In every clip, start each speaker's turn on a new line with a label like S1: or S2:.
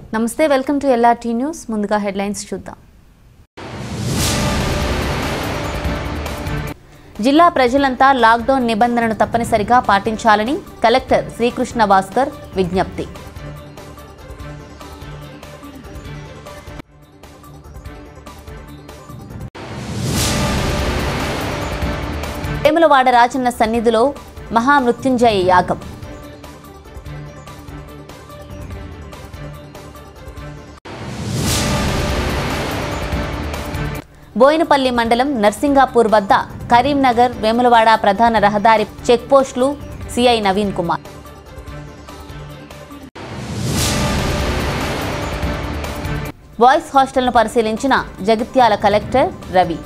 S1: నమస్తే welcome to LRT news ముందుగా headlines చూద్దాం జిల్లా ప్రజలంతా లాక్డౌన్ నిబంధనను తప్పనిసరిగా పాటించాలని కలెక్టర్ శ్రీకృష్ణ భాస్కర్ విజ్ఞప్తి వేములవాడ రాజన్న సన్నిధిలో మహామృత్యుంజయ యాగం బోయినపల్లి మండలం నర్సింగాపూర్ వద్ద కరీంనగర్ వేములవాడ ప్రధాన రహదారి చెక్పోస్టులు సిఐ నవీన్ కుమార్ బాయ్స్ హాస్టల్ను పరిశీలించిన జగిత్యాల కలెక్టర్ రవి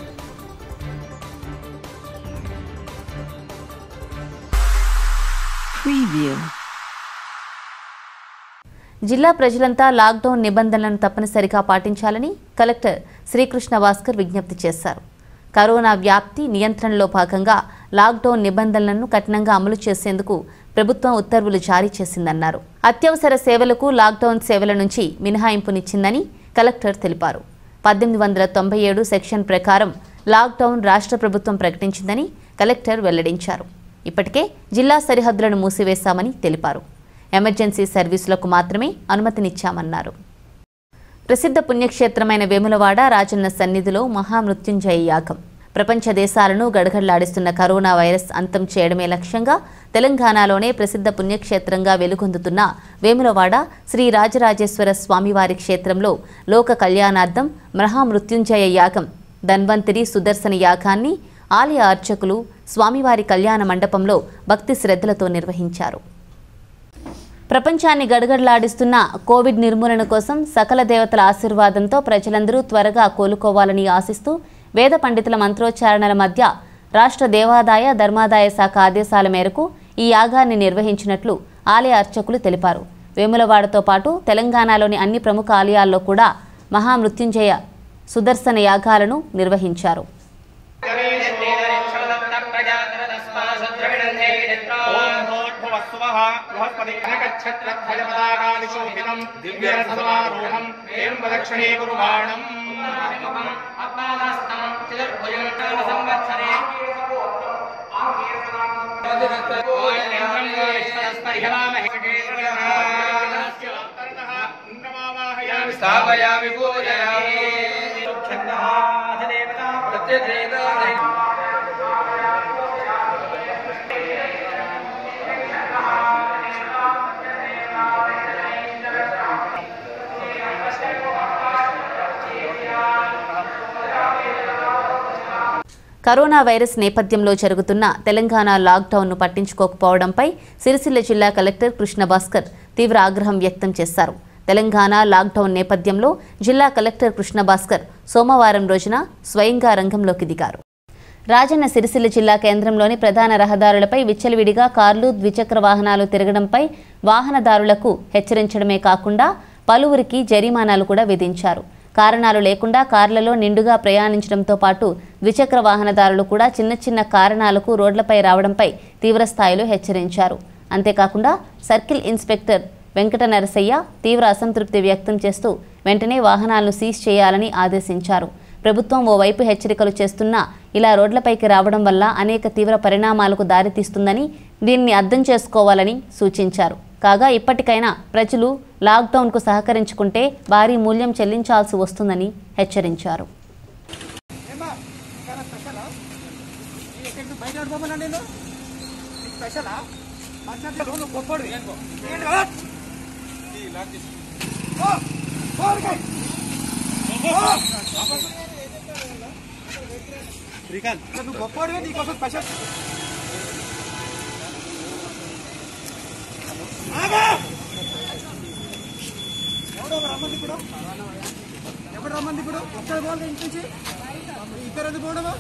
S2: Preview.
S1: జిల్లా ప్రజలంతా లాక్డౌన్ నిబంధనలను తప్పనిసరిగా పాటించాలని కలెక్టర్ శ్రీకృష్ణ భాస్కర్ విజ్ఞప్తి చేశారు కరోనా వ్యాప్తి నియంత్రణలో భాగంగా లాక్డౌన్ నిబంధనలను కఠినంగా అమలు చేసేందుకు ప్రభుత్వం ఉత్తర్వులు జారీ చేసిందన్నారు అత్యవసర సేవలకు లాక్డౌన్ సేవల నుంచి మినహాయింపునిచ్చిందని కలెక్టర్ తెలిపారు పద్దెనిమిది వందల తొంభై ఏడు సెక్షన్ ప్రకారం లాక్డౌన్ రాష్ట్ర ప్రభుత్వం ప్రకటించిందని కలెక్టర్ వెల్లడించారు ఇప్పటికే జిల్లా సరిహద్దులను మూసివేశామని తెలిపారు ఎమర్జెన్సీ సర్వీసులకు మాత్రమే అనుమతినిచ్చామన్నారు ప్రసిద్ధ పుణ్యక్షేత్రమైన వేములవాడ రాజన్న సన్నిధిలో మహామృత్యుంజయ యాగం ప్రపంచ దేశాలను గడగడలాడిస్తున్న కరోనా వైరస్ అంతం చేయడమే లక్ష్యంగా తెలంగాణలోనే ప్రసిద్ధ పుణ్యక్షేత్రంగా వెలుగొందుతున్న వేములవాడ శ్రీ రాజరాజేశ్వర స్వామివారి క్షేత్రంలో లోక కళ్యాణార్థం మహామృత్యుంజయ యాగం ధన్వంతరి సుదర్శన యాగాన్ని ఆలయ అర్చకులు స్వామివారి కళ్యాణ మండపంలో భక్తి శ్రద్ధలతో నిర్వహించారు ప్రపంచాన్ని గడగడలాడిస్తున్న కోవిడ్ నిర్మూలన కోసం సకల దేవతల ఆశీర్వాదంతో ప్రజలందరూ త్వరగా కోలుకోవాలని ఆశిస్తూ వేద పండితుల మంత్రోచ్చారణల మధ్య రాష్ట్ర దేవాదాయ ధర్మాదాయ శాఖ ఆదేశాల మేరకు ఈ యాగాన్ని నిర్వహించినట్లు ఆలయ అర్చకులు తెలిపారు వేములవాడతో పాటు తెలంగాణలోని అన్ని ప్రముఖ ఆలయాల్లో కూడా మహామృత్యుంజయ సుదర్శన యాగాలను నిర్వహించారు
S3: దివ్యరథమారూఢం ఏం ప్రదక్షిణే కుర్వాణం స్థాపయామి పూజయామి
S1: కరోనా వైరస్ నేపథ్యంలో జరుగుతున్న తెలంగాణ లాక్డౌన్ను పట్టించుకోకపోవడంపై సిరిసిల్ల జిల్లా కలెక్టర్ కృష్ణ భాస్కర్ తీవ్ర ఆగ్రహం వ్యక్తం చేశారు తెలంగాణ లాక్డౌన్ నేపథ్యంలో జిల్లా కలెక్టర్ కృష్ణ భాస్కర్ సోమవారం రోజున స్వయంగా రంగంలోకి దిగారు రాజన్న సిరిసిల్ల జిల్లా కేంద్రంలోని ప్రధాన రహదారులపై విచ్చలవిడిగా కార్లు ద్విచక్ర వాహనాలు తిరగడంపై వాహనదారులకు హెచ్చరించడమే కాకుండా పలువురికి జరిమానాలు కూడా విధించారు కారణాలు లేకుండా కార్లలో నిండుగా ప్రయాణించడంతో పాటు ద్విచక్ర వాహనదారులు కూడా చిన్న చిన్న కారణాలకు రోడ్లపై రావడంపై తీవ్రస్థాయిలో హెచ్చరించారు అంతేకాకుండా సర్కిల్ ఇన్స్పెక్టర్ వెంకట నరసయ్య తీవ్ర అసంతృప్తి వ్యక్తం చేస్తూ వెంటనే వాహనాలను సీజ్ చేయాలని ఆదేశించారు ప్రభుత్వం ఓవైపు హెచ్చరికలు చేస్తున్నా ఇలా రోడ్లపైకి రావడం వల్ల అనేక తీవ్ర పరిణామాలకు దారితీస్తుందని దీన్ని అర్థం చేసుకోవాలని సూచించారు కాగా ఇప్పటికైనా ప్రజలు లాక్డౌన్కు సహకరించుకుంటే భారీ మూల్యం చెల్లించాల్సి వస్తుందని హెచ్చరించారు
S3: నువ్వు గొప్పవాడివే నీకోసం స్పెషల్ ఎవడో రమ్మంది ఇప్పుడు ఎప్పుడు రమ్మంది ఇప్పుడు ఒక్కడ పోవాలి ఇంటి నుంచి ఇక్కడ ఎందుకు పోవడమా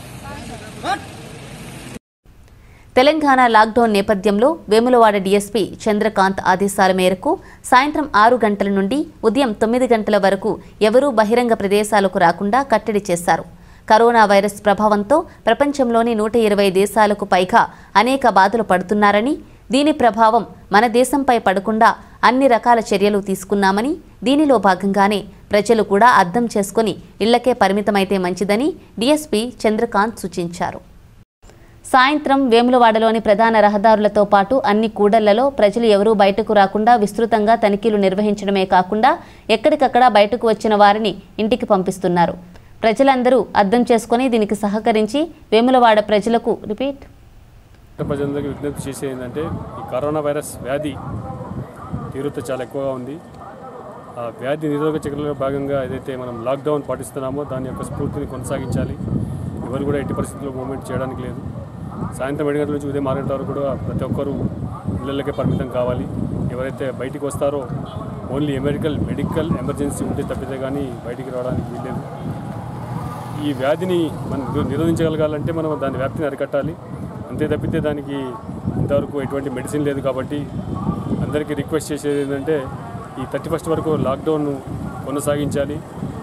S1: తెలంగాణ లాక్డౌన్ నేపథ్యంలో వేములవాడ డీఎస్పీ చంద్రకాంత్ ఆదేశాల మేరకు సాయంత్రం ఆరు గంటల నుండి ఉదయం తొమ్మిది గంటల వరకు ఎవరూ బహిరంగ ప్రదేశాలకు రాకుండా కట్టడి చేశారు కరోనా వైరస్ ప్రభావంతో ప్రపంచంలోని నూట ఇరవై దేశాలకు పైగా అనేక బాధలు పడుతున్నారని దీని ప్రభావం మన దేశంపై పడకుండా అన్ని రకాల చర్యలు తీసుకున్నామని దీనిలో భాగంగానే ప్రజలు కూడా అర్థం చేసుకొని ఇళ్లకే పరిమితమైతే మంచిదని డీఎస్పీ చంద్రకాంత్ సూచించారు సాయంత్రం వేములవాడలోని ప్రధాన రహదారులతో పాటు అన్ని కూడళ్లలో ప్రజలు ఎవరూ బయటకు రాకుండా విస్తృతంగా తనిఖీలు నిర్వహించడమే కాకుండా ఎక్కడికక్కడ బయటకు వచ్చిన వారిని ఇంటికి పంపిస్తున్నారు ప్రజలందరూ అర్థం చేసుకొని దీనికి సహకరించి వేములవాడ ప్రజలకు రిపీట్
S2: రాష్ట్ర ప్రజలందరికీ విజ్ఞప్తి చేసేది ఏంటంటే ఈ కరోనా వైరస్ వ్యాధి తీవ్రత చాలా ఎక్కువగా ఉంది ఆ వ్యాధి నిరోధక చర్యలో భాగంగా ఏదైతే మనం లాక్డౌన్ పాటిస్తున్నామో దాని యొక్క స్ఫూర్తిని కొనసాగించాలి ఎవరు కూడా ఎట్టి పరిస్థితుల్లో మూవ్మెంట్ చేయడానికి లేదు సాయంత్రం ఏడు గంటల నుంచి ఉదయం ఆరు గంటల వరకు కూడా ప్రతి ఒక్కరూ ఇళ్ళకే పరిమితం కావాలి ఎవరైతే బయటికి వస్తారో ఓన్లీ మెడికల్ మెడికల్ ఎమర్జెన్సీ ఉంటే తప్పితే కానీ బయటికి రావడానికి వీల్లేదు ఈ వ్యాధిని మనం నిరో- నిరోధించగలగాలంటే మనం దాని వ్యాప్తిని అరికట్టాలి అంతే తప్పితే దానికి ఇంతవరకు ఎటువంటి మెడిసిన్ లేదు కాబట్టి అందరికీ రిక్వెస్ట్ చేసేది ఏంటంటే ఈ థర్టీ ఫస్ట్ వరకు లాక్డౌన్ కొనసాగించాలి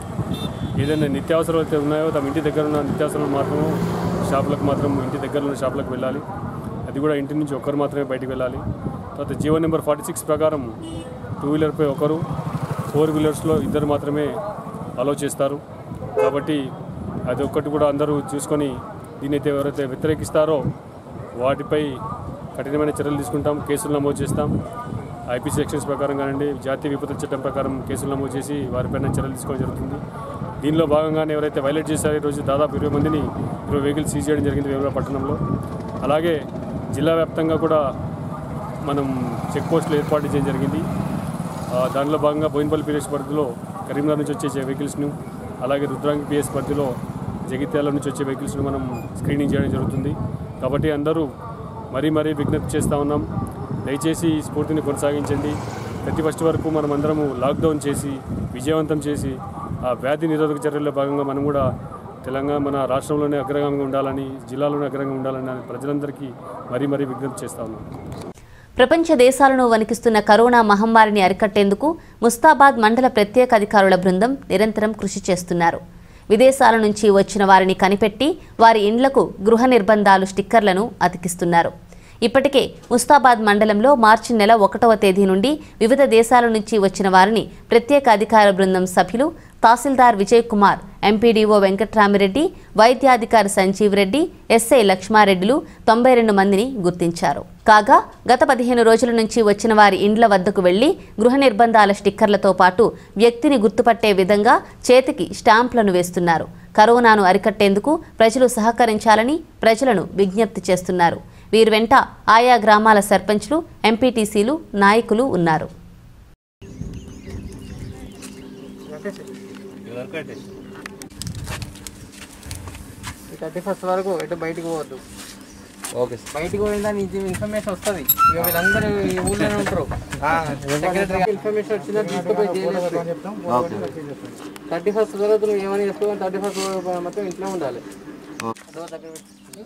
S2: ఏదైనా నిత్యావసరాలు అయితే ఉన్నాయో తమ ఇంటి దగ్గర ఉన్న నిత్యావసరాలు మాత్రం షాపులకు మాత్రం ఇంటి దగ్గర ఉన్న షాపులకు వెళ్ళాలి అది కూడా ఇంటి నుంచి ఒకరు మాత్రమే బయటికి వెళ్ళాలి తర్వాత జీవో నెంబర్ ఫార్టీ సిక్స్ ప్రకారం టూ వీలర్పై ఒకరు ఫోర్ వీలర్స్లో ఇద్దరు మాత్రమే అలో చేస్తారు కాబట్టి అది ఒక్కటి కూడా అందరూ చూసుకొని దీన్ని అయితే ఎవరైతే వ్యతిరేకిస్తారో వాటిపై కఠినమైన చర్యలు తీసుకుంటాం కేసులు నమోదు చేస్తాం ఐపీ సెక్షన్స్ ప్రకారం కానివ్వండి జాతీయ విపత్తు చట్టం ప్రకారం కేసులు నమోదు చేసి వారిపైన చర్యలు తీసుకోవడం జరుగుతుంది దీనిలో భాగంగానే ఎవరైతే వైలేట్ చేశారో ఈరోజు దాదాపు ఇరవై మందిని ఇరవై వెహికల్స్ సీజ్ చేయడం జరిగింది వేముల పట్టణంలో అలాగే జిల్లా వ్యాప్తంగా కూడా మనం చెక్ పోస్టులు ఏర్పాటు చేయడం జరిగింది ఆ, దానిలో భాగంగా బోయినపల్లి పిఎస్ పరిధిలో కరీంనగర్ నుంచి వచ్చే వెహికల్స్ను అలాగే రుద్రాంగి పిఎస్ పరిధిలో జగిత్యాల నుంచి వచ్చే వెహికల్స్ను మనం స్క్రీనింగ్ చేయడం జరుగుతుంది కాబట్టి అందరూ మరీ మరీ విజ్ఞప్తి చేస్తూ ఉన్నాం దయచేసి ఈ స్ఫూర్తిని కొనసాగించండి ప్రతి ఫస్ట్ వరకు మనం అందరము లాక్డౌన్ చేసి విజయవంతం చేసి ఆ వ్యాధి నిరోధక చర్యల్లో భాగంగా మనం కూడా తెలంగాణ మన రాష్ట్రంలోనే అగ్రగామిగా ఉండాలని జిల్లాలోనే అగ్రగామిగా ఉండాలని ప్రజలందరికీ మరీ మరీ విజ్ఞప్తి చేస్తూ ఉన్నాం
S1: ప్రపంచ దేశాలను వణికిస్తున్న కరోనా మహమ్మారిని అరికట్టేందుకు ముస్తాబాద్ మండల ప్రత్యేక అధికారుల బృందం నిరంతరం కృషి చేస్తున్నారు విదేశాల నుంచి వచ్చిన వారిని కనిపెట్టి వారి ఇండ్లకు గృహ నిర్బంధాలు స్టిక్కర్లను అతికిస్తున్నారు ఇప్పటికే ముస్తాబాద్ మండలంలో మార్చి నెల ఒకటవ తేదీ నుండి వివిధ దేశాల నుంచి వచ్చిన వారిని ప్రత్యేక అధికార బృందం సభ్యులు తహసీల్దార్ విజయ్ కుమార్ ఎంపీడీఓ వెంకట్రామిరెడ్డి వైద్యాధికారి సంజీవ్ రెడ్డి ఎస్ఐ లక్ష్మారెడ్డిలు తొంభై రెండు మందిని గుర్తించారు కాగా గత పదిహేను రోజుల నుంచి వచ్చిన వారి ఇండ్ల వద్దకు వెళ్లి గృహ నిర్బంధాల స్టిక్కర్లతో పాటు వ్యక్తిని గుర్తుపట్టే విధంగా చేతికి స్టాంప్లను వేస్తున్నారు కరోనాను అరికట్టేందుకు ప్రజలు సహకరించాలని ప్రజలను విజ్ఞప్తి చేస్తున్నారు వీరి వెంట ఆయా గ్రామాల సర్పంచ్లు ఎంపీటీసీలు నాయకులు ఉన్నారు
S4: థర్టీ ఫస్ట్ వరకు ఎటు బయటికి పోవద్దు
S5: ఓకే
S4: బయటికి పోయిందా నీకు ఇన్ఫర్మేషన్ వస్తుంది ఇక వీళ్ళందరూ ఈ ఊళ్ళోనే ఉంటారు సెక్రటరీ ఇన్ఫర్మేషన్ వచ్చిందా తీసుకుపోయి థర్టీ ఫస్ట్ తర్వాత నువ్వు ఏమని చేసుకోవాలి థర్టీ ఫస్ట్ మొత్తం ఇంట్లో ఉండాలి డోర్ దగ్గర పెట్టి.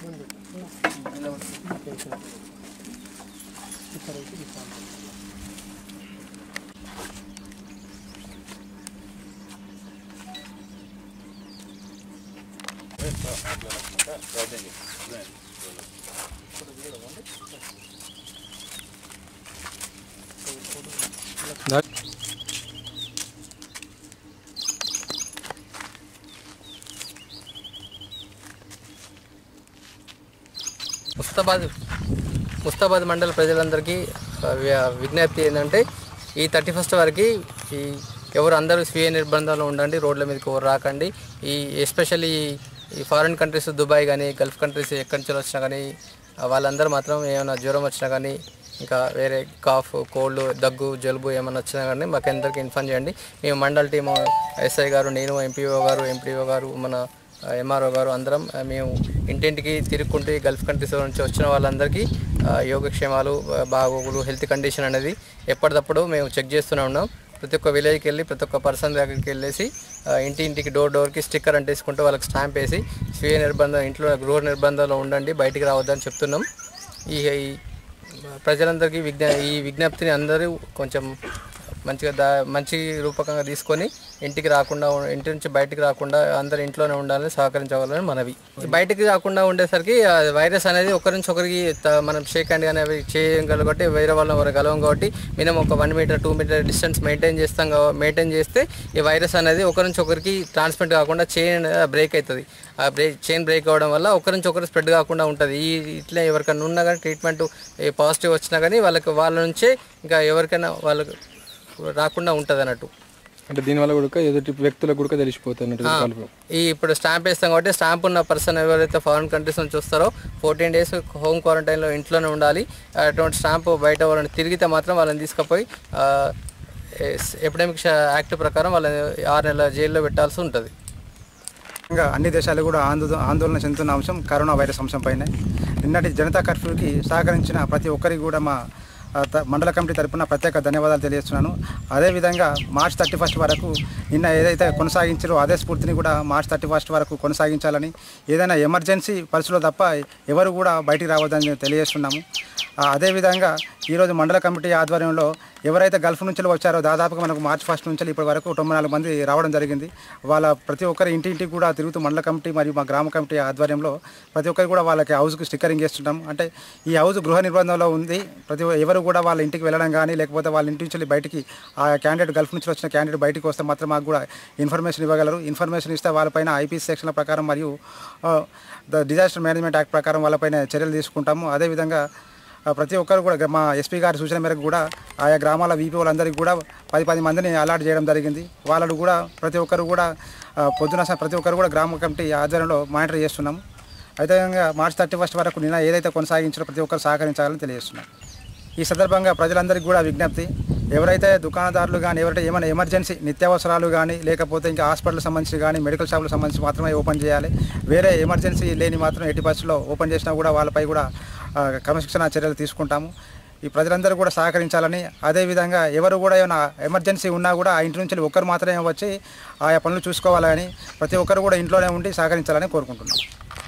S4: ముస్తాబాద్ ముస్తాబాద్ మండల ప్రజలందరికీ ఆ, వి- విజ్ఞప్తి ఏంటంటే ఈ థర్టీ ఫస్ట్ వరకు ఈ ఎవరు అందరూ స్వీయ నిర్బంధంలో ఉండండి రోడ్ల మీదకి ఎవరు రాకండి ఈ ఎస్పెషల్లీ ఈ ఫారిన్ కంట్రీస్ దుబాయ్ కానీ గల్ఫ్ కంట్రీస్ ఎక్కడి నుంచి వచ్చినా కానీ ఆ, వాళ్ళందరూ మాత్రం ఏమైనా జ్వరం వచ్చినా కానీ ఇంకా వేరే కాఫ్ కోల్డ్ దగ్గు జలుబు ఏమైనా వచ్చినా కానీ మాకు అందరికీ ఇన్ఫార్మ్ చేయండి మేము మండల టీము ఎస్ఐ గారు నేను ఎంపీఓ గారు ఎంపీఓ గారు మన ఎంఆర్ఓ గారు అందరం ఆ, మేము ఇంటింటికి తిరుక్కుంటూ ఈ గల్ఫ్ కంట్రీస్ నుంచి వచ్చిన వాళ్ళందరికీ ఆ, యోగక్షేమాలు ఆ, బాగోగులు హెల్త్ కండిషన్ అనేది ఎప్పటికప్పుడు మేము చెక్ చేస్తూనే ఉన్నాం ప్రతి ఒక్క విలేజ్కి వెళ్ళి ప్రతి ఒక్క పర్సన్ దగ్గరికి వెళ్ళేసి ఆ, ఇంటి ఇంటికి డోర్ డోర్కి స్టిక్కర్ అంటేసుకుంటూ వాళ్ళకి స్టాంప్ వేసి స్వీయ నిర్బంధం ఇంట్లో గృహ నిర్బంధంలో ఉండండి బయటికి రావద్దని చెప్తున్నాం ఈ ఈ ప్రజలందరికీ విజ్ఞ ఈ విజ్ఞప్తిని అందరూ కొంచెం మంచిగా దా మంచి రూపకంగా తీసుకొని ఇంటికి రాకుండా ఉ- ఇంటి నుంచి బయటికి రాకుండా అందరు ఇంట్లోనే ఉండాలని సహకరించవాలని మనవి బయటికి రాకుండా ఉండేసరికి ఆ వైరస్ అనేది ఒకరి నుంచి ఒకరికి త- మనం షేక్ హ్యాండ్ కానీ అవి చేయగలం కాబట్టి వేరే వాళ్ళని ఒకరు కలవం కాబట్టి మినిమం ఒక one meter two meter distance maintain చేస్తాం మెయింటైన్ చేస్తే ఈ వైరస్ అనేది ఒకరి నుంచి ఒకరికి ట్రాన్స్మిట్ కాకుండా చైన్ బ్రేక్ అవుతుంది ఆ బ్రేక్ చైన్ బ్రేక్ అవ్వడం వల్ల ఒకరి నుంచి ఒకరు స్ప్రెడ్ కాకుండా ఉంటుంది ఈ ఇట్లా ఎవరికైనా ఉన్నా కానీ ట్రీట్మెంట్ పాజిటివ్ వచ్చినా కానీ వాళ్ళకి వాళ్ళ నుంచే ఇంకా ఎవరికైనా వాళ్ళకి రాకుండా ఉంటుంది అన్నట్టు
S5: అంటే దీనివల్ల కూడా ఎదుటి వ్యక్తులకు కూడా తెలిసిపోతుంది అన్నట్టు కలుపు
S4: ఈ ఇప్పుడు స్టాంప్ వేస్తాం కాబట్టి స్టాంప్ ఉన్న పర్సన్ ఎవరైతే ఫారిన్ కంట్రీస్ నుంచి వస్తారో ఫోర్టీన్ డేస్ హోమ్ క్వారంటైన్లో ఇంట్లోనే ఉండాలి అటువంటి స్టాంప్ బయట వాళ్ళని తిరిగితే మాత్రం వాళ్ళని తీసుకుపోయి ఎపిడమిక్ యాక్ట్ ప్రకారం వాళ్ళని ఆరు నెలల జైల్లో పెట్టాల్సి ఉంటుంది
S3: ఇంకా అన్ని దేశాలు కూడా ఆందో ఆందోళన చెందుతున్న అంశం కరోనా వైరస్ అంశం పైన నిన్నటి జనతా కర్ఫ్యూకి సహకరించిన ప్రతి ఒక్కరికి కూడా మా ఆ, త- మండల కమిటీ తరపున ప్రత్యేక ధన్యవాదాలు తెలియజేస్తున్నాను అదేవిధంగా మార్చ్ థర్టీ ఫస్ట్ వరకు నిన్న ఏదైతే కొనసాగించారో అదే స్ఫూర్తిని కూడా మార్చ్ థర్టీ ఫస్ట్ వరకు కొనసాగించాలని ఏదైనా ఎమర్జెన్సీ పరిస్థితుల్లో తప్ప ఎవరు కూడా బయటికి రావద్దని తెలియజేస్తున్నాము ఆ, అదేవిధంగా ఈరోజు మండల కమిటీ ఆధ్వర్యంలో ఎవరైతే గల్ఫ్ నుంచి వచ్చారో దాదాపుగా మనకు మార్చి ఫస్ట్ నుంచి ఇప్పటి వరకు తొంభై నాలుగు మంది రావడం జరిగింది వాళ్ళ ప్రతి ఒక్కరి ఇంటింటికి కూడా తిరుగుతూ మండల కమిటీ మరియు మా గ్రామ కమిటీ ఆధ్వర్యంలో ప్రతి ఒక్కరు కూడా వాళ్ళకి హౌస్కి స్టిక్కరింగ్ చేస్తుంటాం అంటే ఈ హౌస్ గృహ నిర్బంధంలో ఉంది ప్రతి ఒ- ఎవరు కూడా వాళ్ళ ఇంటికి వెళ్ళడం కానీ లేకపోతే వాళ్ళ ఇంటి నుంచి వెళ్ళి బయటికి ఆ క్యాండిడేట్ గల్ఫ్ నుంచి వచ్చిన క్యాండిడేట్ బయటికి వస్తే మాత్రం మాకు కూడా ఇన్ఫర్మేషన్ ఇవ్వగలరు ఇన్ఫర్మేషన్ ఇస్తే వాళ్ళపైన ఐపీసీ సెక్షన్ల ప్రకారం మరియు ఆ, ద డిజాస్టర్ మేనేజ్మెంట్ యాక్ట్ ప్రకారం వాళ్ళపైన చర్యలు తీసుకుంటాము అదేవిధంగా ఆ, ప్రతి ఒక్కరు కూడా మా ఎస్పీ గారి సూచన మేరకు కూడా ఆయా గ్రామాల వీపీ వాళ్ళందరికీ కూడా పది పది మందిని అలాట్ చేయడం జరిగింది వాళ్ళు కూడా ప్రతి ఒక్కరు కూడా ఆ, పొద్దున సా- ప్రతి ఒక్కరు కూడా గ్రామ కమిటీ ఆధ్వర్యంలో మానిటర్ చేస్తున్నాము అదేవిధంగా మార్చ్ థర్టీ ఫస్ట్ వరకు నిన్న ఏదైతే కొనసాగించారో ప్రతి ఒక్కరు సహకరించాలని తెలియజేస్తున్నాం ఈ సందర్భంగా ప్రజలందరికీ కూడా విజ్ఞప్తి ఎవరైతే దుకాణదారులు కానీ ఎవరైతే ఏమైనా ఎమర్జెన్సీ నిత్యావసరాలు కానీ లేకపోతే ఇంకా హాస్పిటల్ సంబంధించి కానీ మెడికల్ షాపులకు సంబంధించి మాత్రమే ఓపెన్ చేయాలి వేరే ఎమర్జెన్సీ లేని మాత్రం ఎట్టి పరిస్థితుల్లో ఓపెన్ చేసినా కూడా వాళ్ళపై కూడా ఆ, క్రమశిక్షణ చర్యలు తీసుకుంటాము ఈ ప్రజలందరూ కూడా సహకరించాలని అదేవిధంగా ఎవరు కూడా ఏమైనా ఎమర్జెన్సీ ఉన్నా కూడా ఆ ఇంటి నుంచి ఒక్కరు మాత్రమే వచ్చి ఆయా పనులు చూసుకోవాలని ప్రతి ఒక్కరు కూడా ఇంట్లోనే ఉండి సహకరించాలని కోరుకుంటున్నాం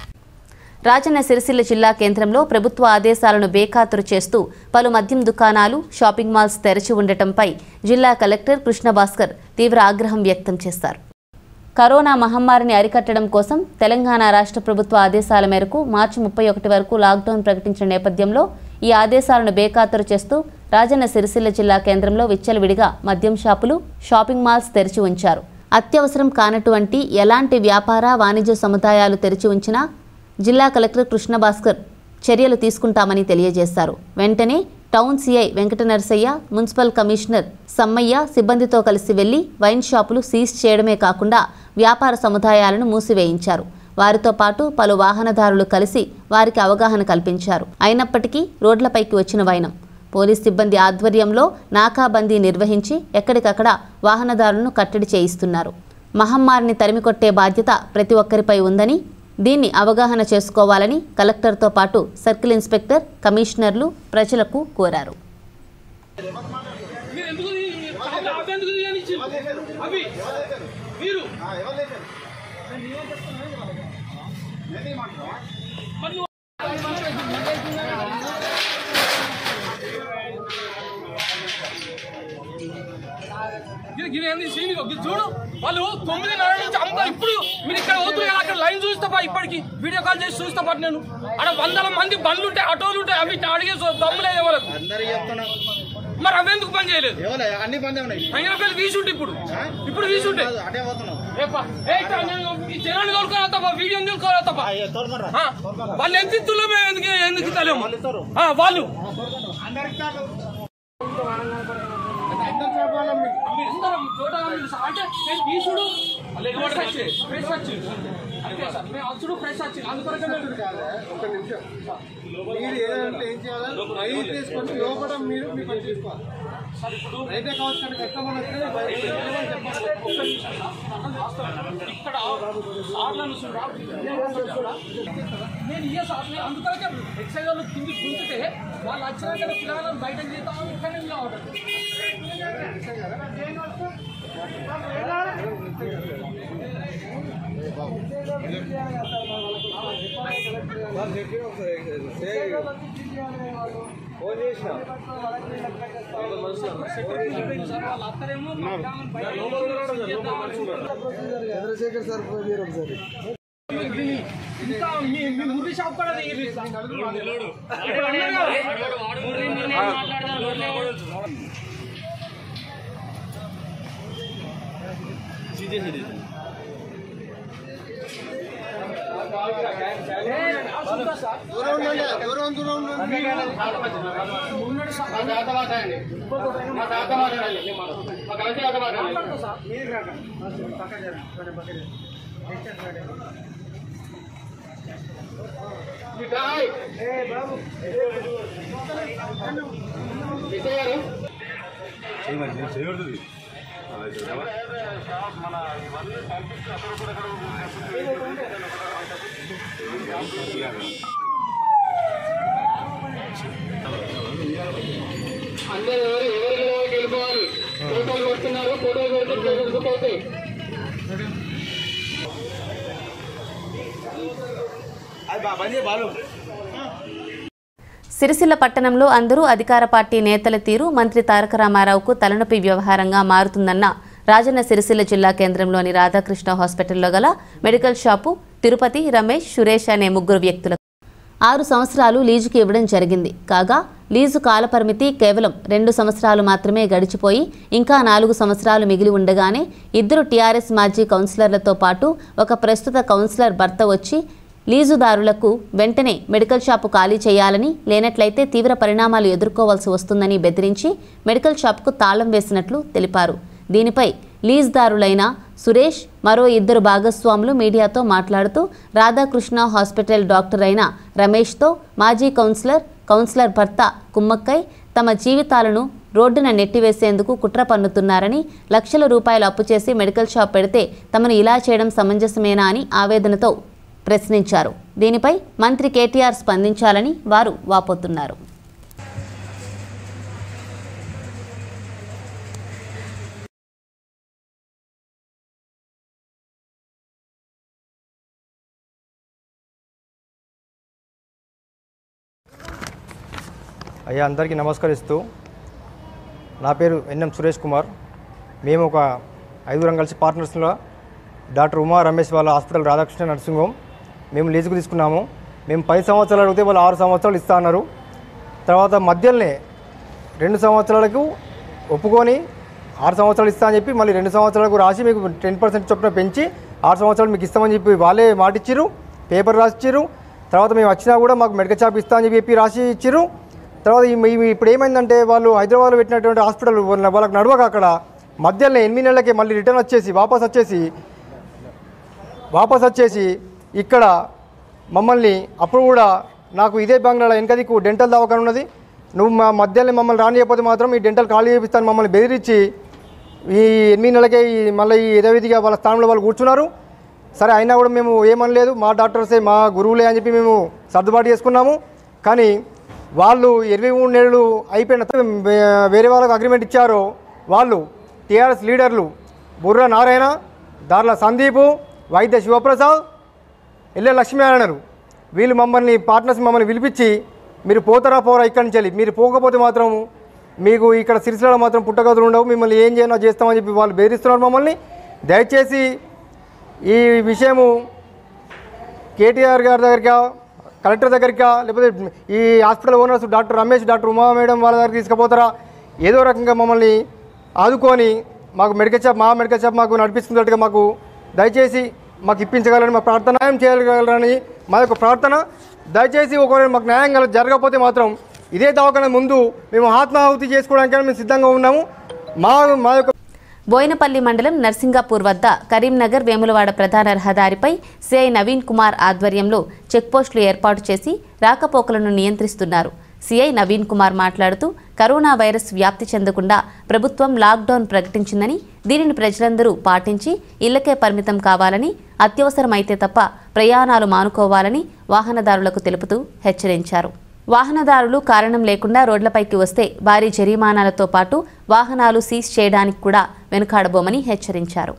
S1: రాజన్న సిరిసిల్ల జిల్లా కేంద్రంలో ప్రభుత్వ ఆదేశాలను బేఖాతరు చేస్తూ పలు మద్యం దుకాణాలు షాపింగ్ మాల్స్ తెరచి ఉండటంపై జిల్లా కలెక్టర్ కృష్ణభాస్కర్ తీవ్ర ఆగ్రహం వ్యక్తం చేశారు కరోనా మహమ్మారిని అరికట్టడం కోసం తెలంగాణ రాష్ట్ర ప్రభుత్వ ఆదేశాల మేరకు మార్చి ముప్పై ఒకటి వరకు లాక్డౌన్ ప్రకటించిన నేపథ్యంలో ఈ ఆదేశాలను బేఖాతరు చేస్తూ రాజన్న సిరిసిల్ల జిల్లా కేంద్రంలో విచ్చలవిడిగా మద్యం షాపులు షాపింగ్ మాల్స్ తెరిచి ఉంచారు అత్యవసరం కానటువంటి ఎలాంటి వ్యాపార వాణిజ్య సముదాయాలు తెరిచి ఉంచినా జిల్లా కలెక్టర్ కృష్ణభాస్కర్ చర్యలు తీసుకుంటామని తెలియజేశారు వెంటనే town CI Venkata Narasayya municipal commissioner Sammayya సిబ్బందితో కలిసి వెళ్లి వైన్ షాపులు సీజ్ చేయడమే కాకుండా వ్యాపార సముదాయాలను మూసివేయించారు వారితో పాటు పలు వాహనదారులు కలిసి వారికి అవగాహన కల్పించారు అయినప్పటికీ రోడ్లపైకి వచ్చిన వైనం పోలీస్ సిబ్బంది ఆధ్వర్యంలో నాకాబందీ నిర్వహించి ఎక్కడికక్కడ వాహనదారులను కట్టడి చేయిస్తున్నారు మహమ్మారిని తరిమికొట్టే బాధ్యత ప్రతి ఒక్కరిపై ఉందని దీన్ని అవగాహన చేసుకోవాలని కలెక్టర్తో పాటు సర్కిల్ ఇన్స్పెక్టర్ కమిషనర్లు ప్రజలకు కోరారు
S6: మీరు ఎందుకు తీ- కాదు, అవి ఎందుకు తీయనిచ్చిండ్రు? అవి మీరు మరి నువ్వు- గిరి గిరి ఏంది సీన్ ఇగో, గిరి చూడు వాళ్ళు తొమ్మిదిన్నర నుంచి అంతా ఇప్పుడు మీరు ఇక్కడ వద్దు అక్కడ లైన్ చూస్తాపా ఇప్పటికి వీడియో కాల్ చేసి చూస్తాపా నేను అక్కడ వందల మంది బండ్లు ఉంటాయి ఆటోలు ఉంటాయి అవి అడిగే దమ్ము లేదు ఎవరికి మరి అవి ఎందుకు పని చేయలేదు
S7: అన్ని బందే ఉన్నాయి
S6: అయినా పేరు వీసుంటే ఇప్పుడు ఇప్పుడు వీసుంటే
S7: అటే పోతున్నావు
S6: ఏప్పా, ఏ ఇక్కడ నేను ఈ జనాన్ని కోరుకొని వస్తాపా వీడియో కోరుకొని వస్తాపా ఆ, వాళ్ళు ఎంత ఇస్తుల్లో మేము ఎందుకు ఎందుకు ఇస్తలేము ఆ, వాళ్ళు అందరం చూడాలి మీరు సా- అంటే నేను వీసుడు ఫ్రెష్ వచ్చి ఫ్రెష్ వచ్చి అంతే సార్ మేము వచ్చుడు ఫ్రెష్ వచ్చి అందుకొరకే మేము
S7: మీరు ఏదంటే ఏం చేయాలి రైలు తీసుకొని లోపల మీరు మీ పని చేసుకోవాలి అయితే కావచ్చు కానీ కస్టమర్ వస్తే బయట చెప్పాలి
S6: ఇక్కడ సార్లను చూడా నేను ఇయ్య సార్ నేను అందుకొరకే ఎక్సైజ్ వాళ్ళు కింది గుంచితే వాళ్ళు వచ్చినాక పిల్లలను బయటకు తీస్తాం ఇక్కడ
S7: చంద్రశేఖర్ సార్ ఫోన్ చేయరు ఒకసారి
S6: ఇంకా మీ మీ ముడి షాప్ కూడా తీయరు. ఇప్పుడు అన్నారు
S7: దూరం ఉండండి దూరం దూరం ఉండండి
S1: సిరిసిల్ల పట్టణంలో అందరూ అధికార పార్టీ నేతల తీరు మంత్రి తారక రామారావుకు తలనొప్పి వ్యవహారంగా మారుతుందన్న రాజన్న సిరిసిల్ల జిల్లా కేంద్రంలోని రాధాకృష్ణ హాస్పిటల్లో గల మెడికల్ షాపు తిరుపతి రమేష్ సురేష్ అనే ముగ్గురు వ్యక్తులకు ఆరు సంవత్సరాలు లీజుకి ఇవ్వడం జరిగింది కాగా లీజు కాలపరిమితి కేవలం రెండు సంవత్సరాలు మాత్రమే గడిచిపోయి ఇంకా నాలుగు సంవత్సరాలు మిగిలి ఉండగానే ఇద్దరు టీఆర్ఎస్ మాజీ కౌన్సిలర్లతో పాటు ఒక ప్రస్తుత కౌన్సిలర్ భర్త వచ్చి లీజుదారులకు వెంటనే మెడికల్ షాపు ఖాళీ చేయాలని లేనట్లయితే తీవ్ర పరిణామాలు ఎదుర్కోవాల్సి వస్తుందని బెదిరించి మెడికల్ షాపుకు తాళం వేసినట్లు తెలిపారు దీనిపై లీజ్దారులైన సురేష్ మరో ఇద్దరు భాగస్వాములు మీడియాతో మాట్లాడుతూ రాధాకృష్ణ హాస్పిటల్ డాక్టర్ అయిన రమేష్తో మాజీ కౌన్సిలర్ కౌన్సిలర్ భర్త కుమ్మక్కై తమ జీవితాలను రోడ్డున నెట్టివేసేందుకు కుట్ర పన్నుతున్నారని లక్షల రూపాయలు అప్పు చేసి మెడికల్ షాప్ పెడితే తమను ఇలా చేయడం సమంజసమేనా అని ఆవేదనతో ప్రశ్నించారు దీనిపై మంత్రి కేటీఆర్ స్పందించాలని వారు వాపోతున్నారు
S8: అయ్యా అందరికీ నమస్కరిస్తూ నా పేరు ఎన్ఎం సురేష్ కుమార్ మేము ఒక ఐదుగురం కలిసి పార్ట్నర్స్లో డాక్టర్ ఉమా రమేష్ వాళ్ళ హాస్పిటల్ రాధాకృష్ణ నర్సింగ్ హోమ్ మేము లీజుకు తీసుకున్నాము మేము పది సంవత్సరాలు అడిగితే వాళ్ళు ఆరు సంవత్సరాలు ఇస్తా అన్నారు తర్వాత మధ్యలోనే రెండు సంవత్సరాలకు ఒప్పుకొని ఆరు సంవత్సరాలు ఇస్తా అని చెప్పి మళ్ళీ రెండు సంవత్సరాలకు రాసి మీకు టెన్ పర్సెంట్ చొప్పున పెంచి ఆరు సంవత్సరాలు మీకు ఇస్తామని చెప్పి వాళ్ళే మాట ఇచ్చిర్రు పేపర్ రాసి ఇచ్చిర్రు తర్వాత మేము వచ్చినా కూడా మాకు మెడికల్ షాప్ ఇస్తా అని చెప్పి రాసి ఇచ్చిర్రు తర్వాత ఈ- ఈ- ఇప్పుడు ఏమైందంటే వాళ్ళు హైదరాబాద్లో పెట్టినటువంటి హాస్పిటల్ వాళ్ళ- వాళ్ళకి నడవక అక్కడ మధ్యలో ఎనిమిది నెలలకే మళ్ళీ రిటర్న్ వచ్చేసి వాపస్ వచ్చేసి వాపస్ వచ్చేసి ఇక్కడ మమ్మల్ని అప్పుడు కూడా నాకు ఇదే బంగ్లాలో వెనక దిక్కు డెంటల్ దవాఖాన ఉన్నది నువ్వు మా మధ్యలో మమ్మల్ని రానియకపోతే మాత్రం ఈ డెంటల్ ఖాళీ చేపిస్తాను మమ్మల్ని బెదిరించి ఈ ఎనిమిది నెలలకే ఈ మళ్ళీ ఈ యథావిధిగా వాళ్ళ స్థానంలో వాళ్ళు కూర్చున్నారు సరే అయినా కూడా మేము ఏమనలేదు మా డాక్టర్సే మా గురువులే అని చెప్పి మేము సర్దుబాటు చేసుకున్నాము కానీ వాళ్ళు ఇరవై మూడు నెలలు అయిపోయిన తర్వాత వే- వేరే వాళ్ళకు అగ్రిమెంట్ ఇచ్చారో వాళ్ళు టీఆర్ఎస్ లీడర్లు బుర్ర నారాయణ దార్ల సందీపు వైద్య శివప్రసాద్ ఎల్లె లక్ష్మీనారాయణలు వీళ్ళు మమ్మల్ని పార్ట్నర్స్ మమ్మల్ని పిలిపించి మీరు పోతారా పోరా ఇక్కడి నుంచి వెళ్ళి మీరు పోకపోతే మాత్రం మీకు ఇక్కడ సిరిసిలలో మాత్రం పుట్టగదులు ఉండవు మిమ్మల్ని ఏం చేయనో చేస్తామని చెప్పి వాళ్ళు బెదిరిస్తున్నారు మమ్మల్ని దయచేసి ఈ విషయము కేటీఆర్ గారి దగ్గరికి కలెక్టర్ దగ్గరికి లేకపోతే ఈ hospital owners doctor Ramesh doctor Uma madam వాళ్ళ దగ్గరికి తీసుకుపోతారా ఏదో రకంగా మమ్మల్ని ఆదుకొని మాకు మెడికల్ షాప్ మా మెడికల్ షాప్ మాకు నడిపిస్తున్నట్టుగా మాకు దయచేసి మాకు ఇప్పించగలని మా ప్రార్థన న్యాయం చేయగలరని మా యొక్క ప్రార్థన దయచేసి ఒకవేళ మాకు న్యాయం కల- జరగకపోతే మాత్రం ఇదే దవాఖాన ముందు మేము ఆత్మాహుతి చేసుకోవడానికి మేము సిద్ధంగా ఉన్నాము మా మా యొక్క
S1: బోయినపల్లి మండలం నర్సింగాపూర్ వద్ద కరీంనగర్ వేములవాడ ప్రధాన రహదారిపై సిఐ నవీన్ కుమార్ ఆధ్వర్యంలో చెక్పోస్టులు ఏర్పాటు చేసి రాకపోకలను నియంత్రిస్తున్నారు సిఐ నవీన్ కుమార్ మాట్లాడుతూ కరోనా వైరస్ వ్యాప్తి చెందకుండా ప్రభుత్వం లాక్డౌన్ ప్రకటించిందని దీనిని ప్రజలందరూ పాటించి ఇళ్లకే పరిమితం కావాలని అత్యవసరమైతే తప్ప ప్రయాణాలు మానుకోవాలని వాహనదారులకు తెలుపుతూ హెచ్చరించారు వాహనదారులు కారణం లేకుండా రోడ్లపైకి వస్తే భారీ జరిమానాలతో పాటు వాహనాలు సీజ్ చేయడానికి కూడా వెనుకాడబోమని హెచ్చరించారు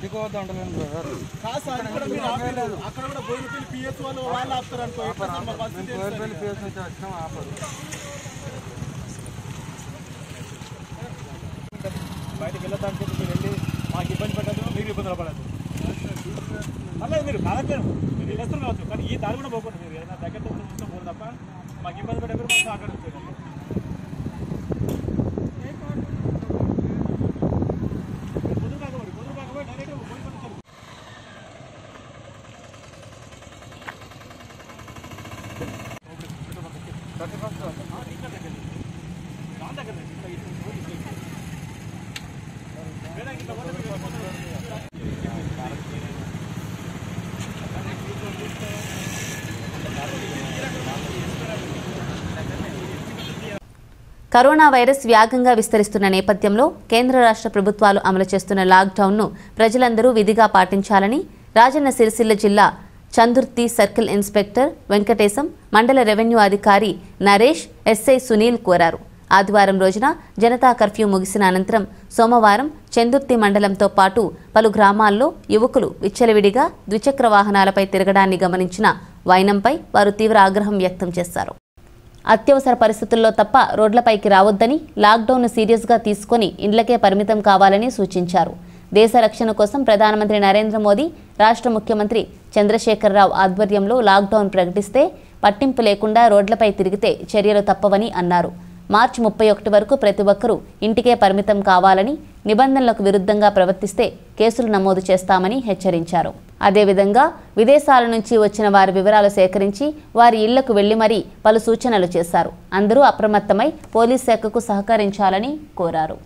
S5: అడ్డుకోవద్దు అంటలేను బ్రదర్
S7: కాదు సార్ ఇక్కడ మీరు ఆపలేదు అక్కడ కూడా బోయినపల్లి పిఎస్ వాళ్ళు వాళ్ళు ఆపుతారు అనుకో ఎట్లా సార్ మా పరిస్థితి ఏంటి సార్?
S5: కోయలపల్లి ఫేస్ నుంచి వచ్చినాం ఆపరు
S9: బయటకు వెళ్ళడానికి మీరు వెళ్ళి మాకు ఇబ్బంది పెట్టద్దు మీరు ఇబ్బందులు పడద్దు అలా మీరు కాదట్లేదు మీరు వెళ్ళేస్తారు కావచ్చు కానీ ఈ దారి కూడా పోకూడదు మీరు ఏదైనా దగ్గర చూస్తే పోదు తప్ప మాకు ఇబ్బంది పెట్టే కూడా మాకు అక్కడ వచ్చేది పొద్దు కాకపోయి పొద్దు కాకపోయి డైరెక్ట్ పోయి పట్టుకోండి
S1: కరోనా వైరస్ వేగంగా విస్తరిస్తున్న నేపథ్యంలో కేంద్ర రాష్ట్ర ప్రభుత్వాలు అమలు చేస్తున్న లాక్డౌన్ను ప్రజలందరూ విధిగా పాటించాలని రాజన్న సిరిసిల్ల జిల్లా చందుర్తి సర్కిల్ ఇన్స్పెక్టర్ వెంకటేశం మండల రెవెన్యూ అధికారి నరేష్ ఎస్ఐ సునీల్ కోరారు ఆదివారం రోజున జనతా కర్ఫ్యూ ముగిసిన అనంతరం సోమవారం చందుర్తి మండలంతో పాటు పలు గ్రామాల్లో యువకులు విచ్చలవిడిగా ద్విచక్ర వాహనాలపై తిరగడాన్ని గమనించిన వైనంపై వారు తీవ్ర ఆగ్రహం వ్యక్తం చేశారు అత్యవసర పరిస్థితుల్లో తప్ప రోడ్లపైకి రావద్దని లాక్డౌన్ను సీరియస్గా తీసుకొని ఇండ్లకే పరిమితం కావాలని సూచించారు దేశ రక్షణ కోసం ప్రధానమంత్రి నరేంద్ర మోదీ రాష్ట్ర ముఖ్యమంత్రి చంద్రశేఖరరావు ఆధ్వర్యంలో లాక్డౌన్ ప్రకటిస్తే పట్టింపు లేకుండా రోడ్లపై తిరిగితే చర్యలు తప్పవని అన్నారు మార్చి ముప్పై ఒకటి వరకు ప్రతి ఒక్కరూ ఇంటికే పరిమితం కావాలని నిబంధనలకు విరుద్ధంగా ప్రవర్తిస్తే కేసులు నమోదు చేస్తామని హెచ్చరించారు అదేవిధంగా విదేశాల నుంచి వచ్చిన వారి వివరాలు సేకరించి వారి ఇళ్లకు వెళ్లి మరీ పలు సూచనలు చేశారు అందరూ అప్రమత్తమై పోలీస్ శాఖకు సహకరించాలని కోరారు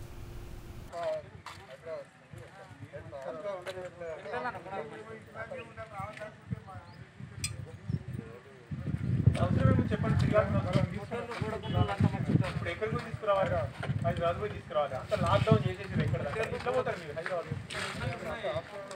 S9: ఇప్పుడు ఎక్కడికి పోయి తీసుకురావాలి హైదరాబాద్ పోయి తీసుకురావాలి అంత లాక్డౌన్ చేసేసి ఎక్కడ దాకా? ఎట్లా పోతారు మీరు హైదరాబాద్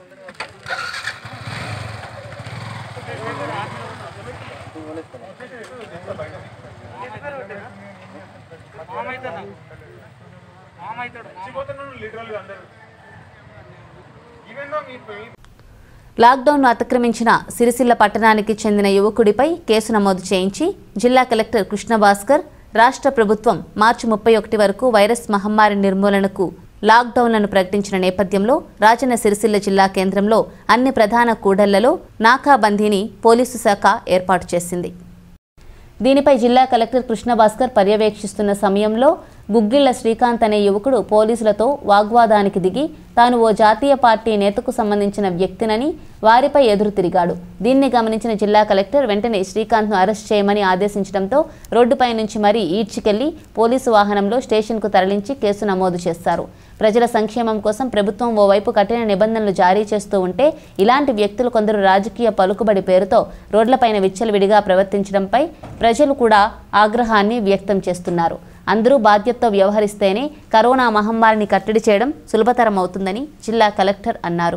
S9: చచ్చిపోతున్నారు లిటరల్గా అందరూ ఈవెన్ దో మీ మీ-
S1: లాక్డౌన్ను అతిక్రమించిన సిరిసిల్ల పట్టణానికి చెందిన యువకుడిపై కేసు నమోదు చేయించి జిల్లా కలెక్టర్ కృష్ణభాస్కర్ రాష్ట్ర ప్రభుత్వం మార్చి ముప్పై ఒకటి వరకు వైరస్ మహమ్మారి నిర్మూలనకు లాక్డౌన్లను ప్రకటించిన నేపథ్యంలో రాజన్న సిరిసిల్ల జిల్లా కేంద్రంలో అన్ని ప్రధాన కూడళ్లలో నాకాబందీని పోలీసు శాఖ ఏర్పాటు చేసింది దీనిపై జిల్లా కలెక్టర్ కృష్ణభాస్కర్ పర్యవేక్షిస్తున్న సమయంలో గుగ్గిళ్ల శ్రీకాంత్ అనే యువకుడు పోలీసులతో వాగ్వాదానికి దిగి తాను ఓ జాతీయ పార్టీ నేతకు సంబంధించిన వ్యక్తినని వారిపై ఎదురు తిరిగాడు దీన్ని గమనించిన జిల్లా కలెక్టర్ వెంటనే శ్రీకాంత్ను అరెస్ట్ చేయమని ఆదేశించడంతో రోడ్డుపై నుంచి మరీ ఈడ్చికెళ్లి పోలీసు వాహనంలో స్టేషన్కు తరలించి కేసు నమోదు చేశారు ప్రజల సంక్షేమం కోసం ప్రభుత్వం ఓవైపు కఠిన నిబంధనలు జారీ చేస్తూ ఉంటే ఇలాంటి వ్యక్తులు కొందరు రాజకీయ పలుకుబడి పేరుతో రోడ్లపైన విచ్చలవిడిగా ప్రవర్తించడంపై ప్రజలు కూడా ఆగ్రహాన్ని వ్యక్తం చేస్తున్నారు అందరూ బాధ్యతతో వ్యవహరిస్తేనే కరోనా మహమ్మారిని కట్టడి చేయడం సులభతరం అవుతుందని జిల్లా కలెక్టర్ అన్నారు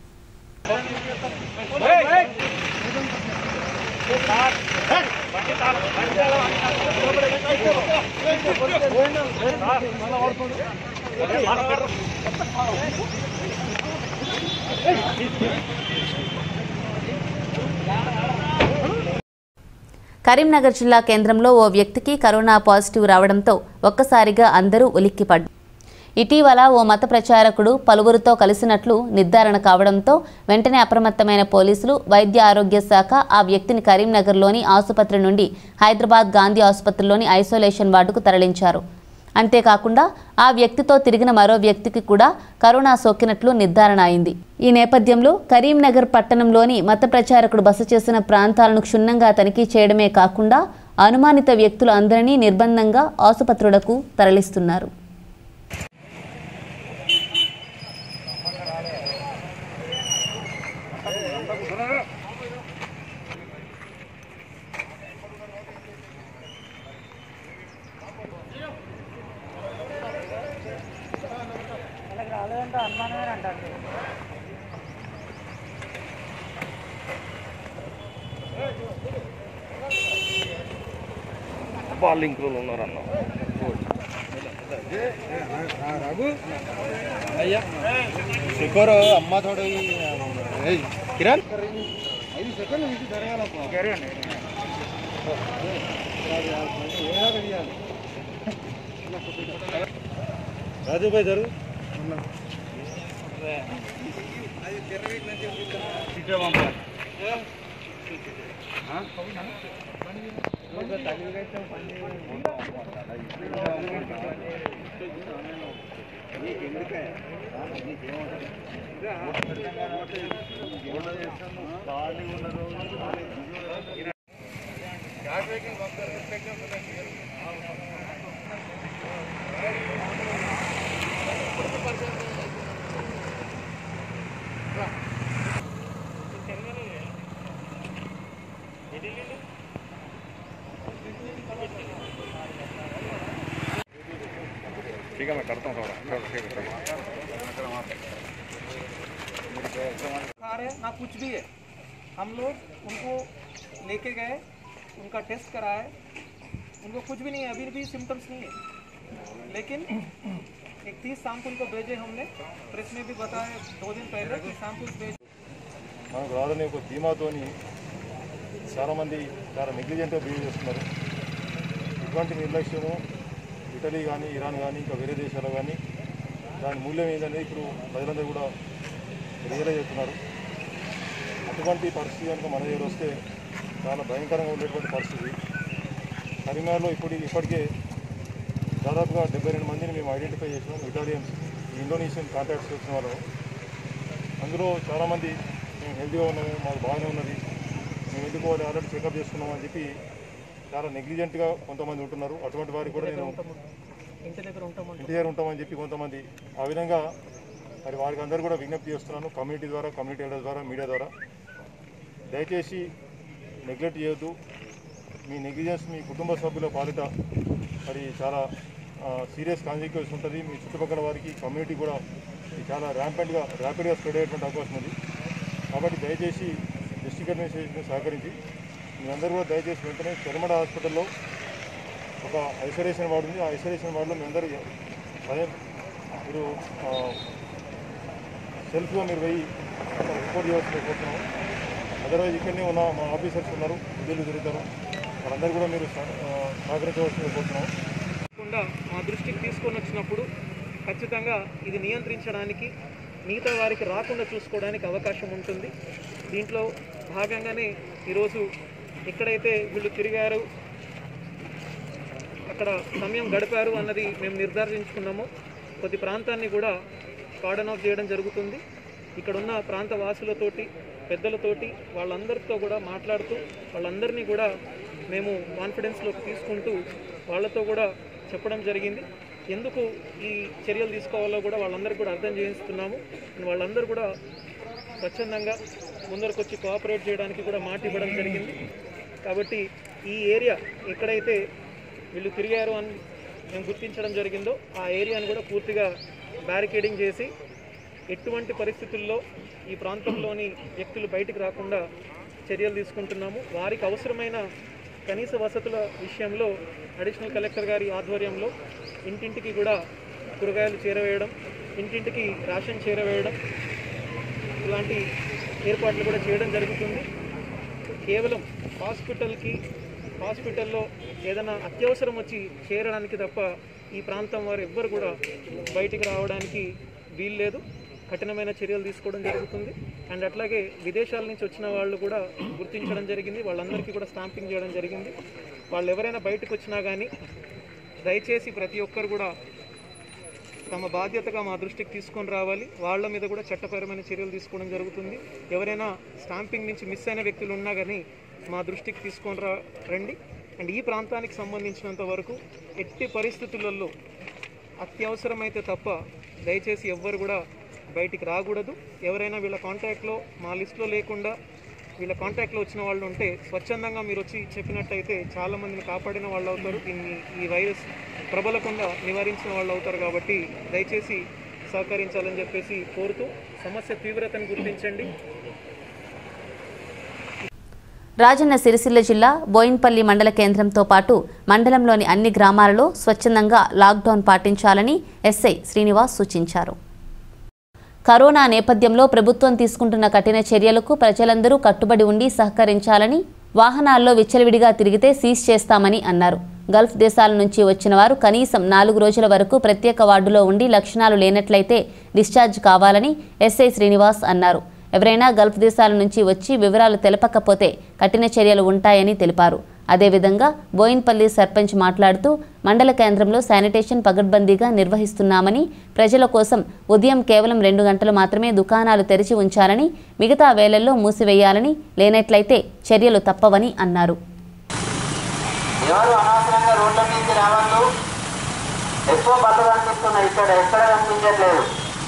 S1: కరీంనగర్ జిల్లా కేంద్రంలో ఓ వ్యక్తికి కరోనా పాజిటివ్ రావడంతో ఒక్కసారిగా అందరూ ఉలిక్కిపడ్డారు ఇటీవల ఓ మత ప్రచారకుడు పలువురితో కలిసినట్లు నిర్ధారణ కావడంతో వెంటనే అప్రమత్తమైన పోలీసులు వైద్య ఆరోగ్య శాఖ ఆ వ్యక్తిని కరీంనగర్లోని ఆసుపత్రి నుండి హైదరాబాద్ గాంధీ ఆసుపత్రిలోని ఐసోలేషన్ వార్డుకు తరలించారు అంతేకాకుండా ఆ వ్యక్తితో తిరిగిన మరో వ్యక్తికి కూడా కరోనా సోకినట్లు నిర్ధారణ అయింది ఈ నేపథ్యంలో కరీంనగర్ పట్టణంలోని మత ప్రచారకుడు బస చేసిన ప్రాంతాలను క్షుణ్ణంగా తనిఖీ చేయడమే కాకుండా అనుమానిత వ్యక్తులు అందరినీ నిర్బంధంగా ఆసుపత్రులకు తరలిస్తున్నారు
S10: వాళ్ళు ఇంట్లో ఉన్నారన్న
S5: అయ్యా శుకర్ అమ్మ తోడు కిరణ్
S7: ఐదు సెకండ్లు నుంచి జరగాలప్ప
S5: రాజు భాయ్ జరుగు
S7: बुखार है ना कुछ भी है हम लोग उनको लेके गए उनका टेस्ट कराए उनको कुछ भी नहीं है अभी भी सिम्टम्स नहीं है लेकिन इकतीस सैंपल को भेजे हमने प्रेस में भी बताया दो दिन पहले कि सैंपल भेज
S5: మనకు రాదని ఒక ధీమాతోని చాలామంది చాలా నెగ్లిజెంట్గా బిహేవ్ చేస్తున్నారు ఇటువంటి నిర్లక్ష్యము ఇటలీ కానీ ఇరాన్ కానీ ఇంకా వేరే దేశాలు కానీ దాని మూల్యం ఏంటనేది ఇప్పుడు ప్రజలందరూ కూడా రియలైజ్ అవుతున్నారు అటువంటి పరిస్థితి కనుక మన దగ్గర వస్తే చాలా భయంకరంగా ఉండేటువంటి పరిస్థితి కరీంనగర్లో ఇప్పుడు ఇప్పటికే దాదాపుగా డెబ్బై రెండు మందిని మేము ఐడెంటిఫై చేసినాం ఇటాలియన్స్ ఇండోనేషియన్ కాంటాక్ట్స్ వచ్చిన వాళ్ళు అందులో చాలామంది మేము హెల్తీగా ఉన్నాము మాకు బాగానే ఉన్నది మేము ఎందుకు వాళ్ళు ఆల్రెడీ చెకప్ చేసుకున్నాం అని చెప్పి చాలా నెగ్లిజెంట్గా కొంతమంది ఉంటున్నారు అటువంటి వారికి కూడా నేను
S7: ఇంటి దగ్గర ఉంటామంటే
S5: ఇంటి దగ్గర ఉంటామని చెప్పి కొంతమంది ఆ విధంగా మరి వారికి అందరూ కూడా విజ్ఞప్తి చేస్తున్నాను కమ్యూనిటీ ద్వారా కమ్యూనిటీ లీడర్స్ ద్వారా మీడియా ద్వారా దయచేసి నెగ్లెక్ట్ చేయొద్దు మీ నెగ్లిజెన్స్ మీ కుటుంబ సభ్యుల పాలిట మరి చాలా సీరియస్ కాన్సిక్వెన్స్ ఉంటుంది మీ చుట్టుపక్కల వారికి కమ్యూనిటీ కూడా ఇది చాలా ర్యాంపెంట్గా ర్యాపిడ్గా స్ప్రెడ్ అయ్యేటువంటి అవకాశం ఉంది కాబట్టి దయచేసి డిస్ట్రిక్ట్ అడ్మినిస్ట్రేషన్ సహకరించి మీరందరూ కూడా దయచేసి వెంటనే చెరమడ హాస్పిటల్లో ఒక ఐసోలేషన్ వార్డు ఉంది ఆ ఐసోలేషన్ వార్డులో మీ అందరూ స్వయం మీరు ఆ, సెల్ఫ్గా మీరు పోయి అక్కడ రిపోర్ట్ చేయవలసింది కోరుతున్నాము అదర్వైజ్ ఇక్కడనే ఉన్న మా ఆఫీసర్స్ ఉన్నారు విధులు తిరుగుతారు వాళ్ళందరూ కూడా మీరు సహ- ఆ, సహకరించవలసింది కోరుతున్నాము
S7: కాకుండా మా దృష్టికి తీసుకొని వచ్చినప్పుడు ఖచ్చితంగా ఇది నియంత్రించడానికి మిగతా వారికి రాకుండా చూసుకోవడానికి అవకాశం ఉంటుంది దీంట్లో భాగంగానే ఈరోజు ఎక్కడైతే వీళ్ళు తిరిగారు అక్కడ సమయం గడిపారు అన్నది మేము నిర్ధారించుకున్నాము కొద్ది ప్రాంతాన్ని కూడా కార్డన్ ఆఫ్ చేయడం జరుగుతుంది ఇక్కడ ఉన్న ప్రాంత వాసులతోటి పెద్దలతోటి వాళ్ళందరితో కూడా మాట్లాడుతూ వాళ్ళందరినీ కూడా మేము కాన్ఫిడెన్స్లోకి తీసుకుంటూ వాళ్ళతో కూడా చెప్పడం జరిగింది ఎందుకు ఈ చర్యలు తీసుకోవాలో కూడా వాళ్ళందరికీ కూడా అర్థం చేయిస్తున్నాము వాళ్ళందరూ కూడా స్వచ్ఛందంగా ముందరకు వచ్చి కోఆపరేట్ చేయడానికి కూడా మాట ఇవ్వడం జరిగింది కాబట్టి ఈ ఏరియా ఎక్కడైతే వీళ్ళు తిరిగారు అని మేము గుర్తించడం జరిగిందో ఆ ఏరియాను కూడా పూర్తిగా బ్యారికేడింగ్ చేసి ఎటువంటి పరిస్థితుల్లో ఈ ప్రాంతంలోని వ్యక్తులు బయటికి రాకుండా చర్యలు తీసుకుంటున్నాము వారికి అవసరమైన కనీస వసతుల విషయంలో అడిషనల్ కలెక్టర్ గారి ఆధ్వర్యంలో ఇంటింటికి కూడా కూరగాయలు చేరవేయడం ఇంటింటికి రేషన్ చేరవేయడం ఇలాంటి ఏర్పాట్లు కూడా చేయడం జరుగుతుంది కేవలం హాస్పిటల్కి హాస్పిటల్లో ఏదైనా అత్యవసరం వచ్చి చేరడానికి తప్ప ఈ ప్రాంతం వారు ఎవ్వరు కూడా బయటికి రావడానికి వీల్లేదు కఠినమైన చర్యలు తీసుకోవడం జరుగుతుంది అండ్ అట్లాగే విదేశాల నుంచి వచ్చిన వాళ్ళు కూడా గుర్తించడం జరిగింది వాళ్ళందరికీ కూడా స్టాంపింగ్ చేయడం జరిగింది వాళ్ళు ఎవరైనా బయటకు వచ్చినా కానీ దయచేసి ప్రతి ఒక్కరు కూడా తమ బాధ్యతగా మా దృష్టికి తీసుకొని రావాలి వాళ్ళ మీద కూడా చట్టపరమైన చర్యలు తీసుకోవడం జరుగుతుంది ఎవరైనా స్టాంపింగ్ నుంచి మిస్ అయిన వ్యక్తులు ఉన్నా కానీ మా దృష్టికి తీసుకొని రా రండి అండ్ ఈ ప్రాంతానికి సంబంధించినంత వరకు ఎట్టి పరిస్థితులలో అత్యవసరమైతే తప్ప దయచేసి ఎవ్వరు కూడా బయటికి రాకూడదు ఎవరైనా వీళ్ళ కాంటాక్ట్లో మా లిస్ట్లో లేకుండా వీళ్ళ కాంటాక్ట్లో వచ్చిన వాళ్ళు ఉంటే స్వచ్ఛందంగా మీరు వచ్చి చెప్పినట్టయితే చాలా మందిని కాపాడిన వాళ్ళు అవుతారు దీన్ని ఈ వైరస్ ప్రబలకుండా నివారించిన వాళ్ళు అవుతారు కాబట్టి దయచేసి సహకరించాలని చెప్పేసి కోరుతూ సమస్య తీవ్రతను గుర్తించండి
S1: రాజన్న సిరిసిల్ల జిల్లా బోయిన్పల్లి మండల కేంద్రంతో పాటు మండలంలోని అన్ని గ్రామాలలో స్వచ్ఛందంగా లాక్డౌన్ పాటించాలని ఎస్ఐ శ్రీనివాస్ సూచించారు కరోనా నేపథ్యంలో ప్రభుత్వం తీసుకుంటున్న కఠిన చర్యలకు ప్రజలందరూ కట్టుబడి ఉండి సహకరించాలని వాహనాల్లో విచ్చలవిడిగా తిరిగితే సీజ్ చేస్తామని అన్నారు గల్ఫ్ దేశాల నుంచి వచ్చిన వారు కనీసం నాలుగు రోజుల వరకు ప్రత్యేక వార్డులో ఉండి లక్షణాలు లేనట్లయితే డిశ్చార్జ్ కావాలని ఎస్ఐ శ్రీనివాస్ అన్నారు ఎవరైనా గల్ఫ్ దేశాల నుంచి వచ్చి వివరాలు తెలపకపోతే కఠిన చర్యలు ఉంటాయని తెలిపారు అదేవిధంగా బోయిన్పల్లి సర్పంచ్ మాట్లాడుతూ మండల కేంద్రంలో శానిటేషన్ పగడ్బందీగా నిర్వహిస్తున్నామని ప్రజల కోసం ఉదయం కేవలం రెండు గంటలు మాత్రమే దుకాణాలు తెరిచి ఉంచాలని మిగతా వేళల్లో మూసివేయాలని లేనట్లయితే చర్యలు తప్పవని అన్నారు
S10: ఎవరు అనవసరంగా రోడ్ల మీదకి రావద్దు ఎక్కువ బస్సు కనిపిస్తున్నాయి ఇక్కడ ఎక్కడ కనిపించట్లేదు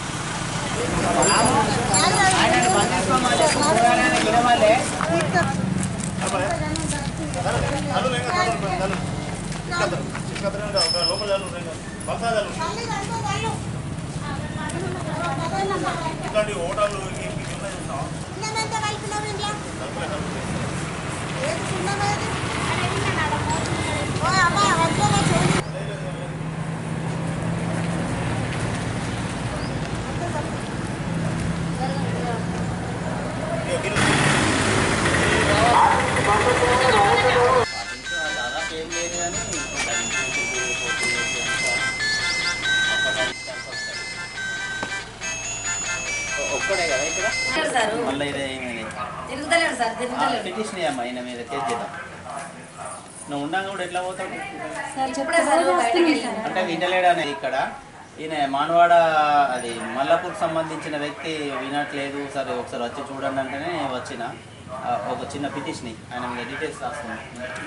S5: ఇట్లాంటి హోటల్
S10: దాదాపు ఏం లేదు కానీ ఒక్కడే కదా ఇక్కడ మళ్ళీ ఇదే ఏమైంది పిటిషన్ అమ్మా ఈయన మీద కేసు చేద్దాం నువ్వు ఉండగా కూడా ఎట్లా పోతావు అంటే వినలేడు అనేది ఇక్కడ ఈయన మానవాడ అది మల్లాపూర్కి సంబంధించిన వ్యక్తి వినట్లేదు సరే ఒకసారి వచ్చి చూడండి అంటేనే వచ్చిన ఆ, ఒక చిన్న పిటిషన్ ఆయన మీద డీటెయిల్స్ రాసుకున్నాం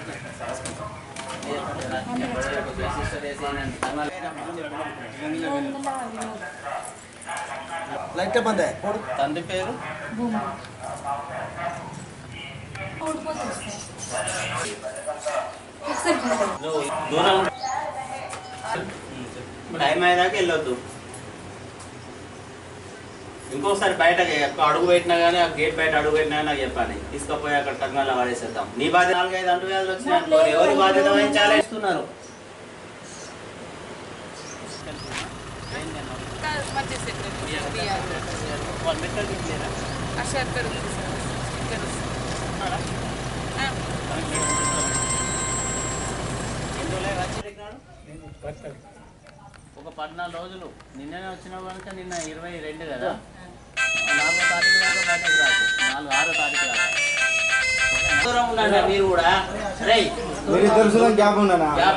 S11: లైట్ బంద్
S10: తండ్రి పేరు నువ్వు దూరం టైం అయ్యేదాకా వెళ్ళొద్దు ఇంకోసారి బయట అడుగు పెట్టినా కానీ ఆ గేట్ బయట అడుగు పెట్టినా కానీ నాకు చెప్పాలి తీసుకుపోయి అక్కడ టంగాల్లో వాడేసేద్దాం నీ బాధ్యత నాలుగైదు అంటు వ్యాధులు వచ్చినాయి అనుకో, ఎవరి బాధ్యత వహించాలి ఇస్తున్నారు వాళ్ళు మెట్టలు తిప్పలేరా? ఎన్ని రోజులే వచ్చి తిరిగినాడు? ఒక పద్నాలుగు రోజులు నిన్ననే వచ్చినావు కనుక నిన్న ఇరవై రెండు కదా నాలుగో తారీఖు దాకా బయటకు రాకు నాలుగు ఆరో తారీఖు దాకా ఓకేనా? దూరం ఉండండి మీరు కూడా రేయ్
S11: గ్యాప్ ఉండనా
S10: గ్యాప్.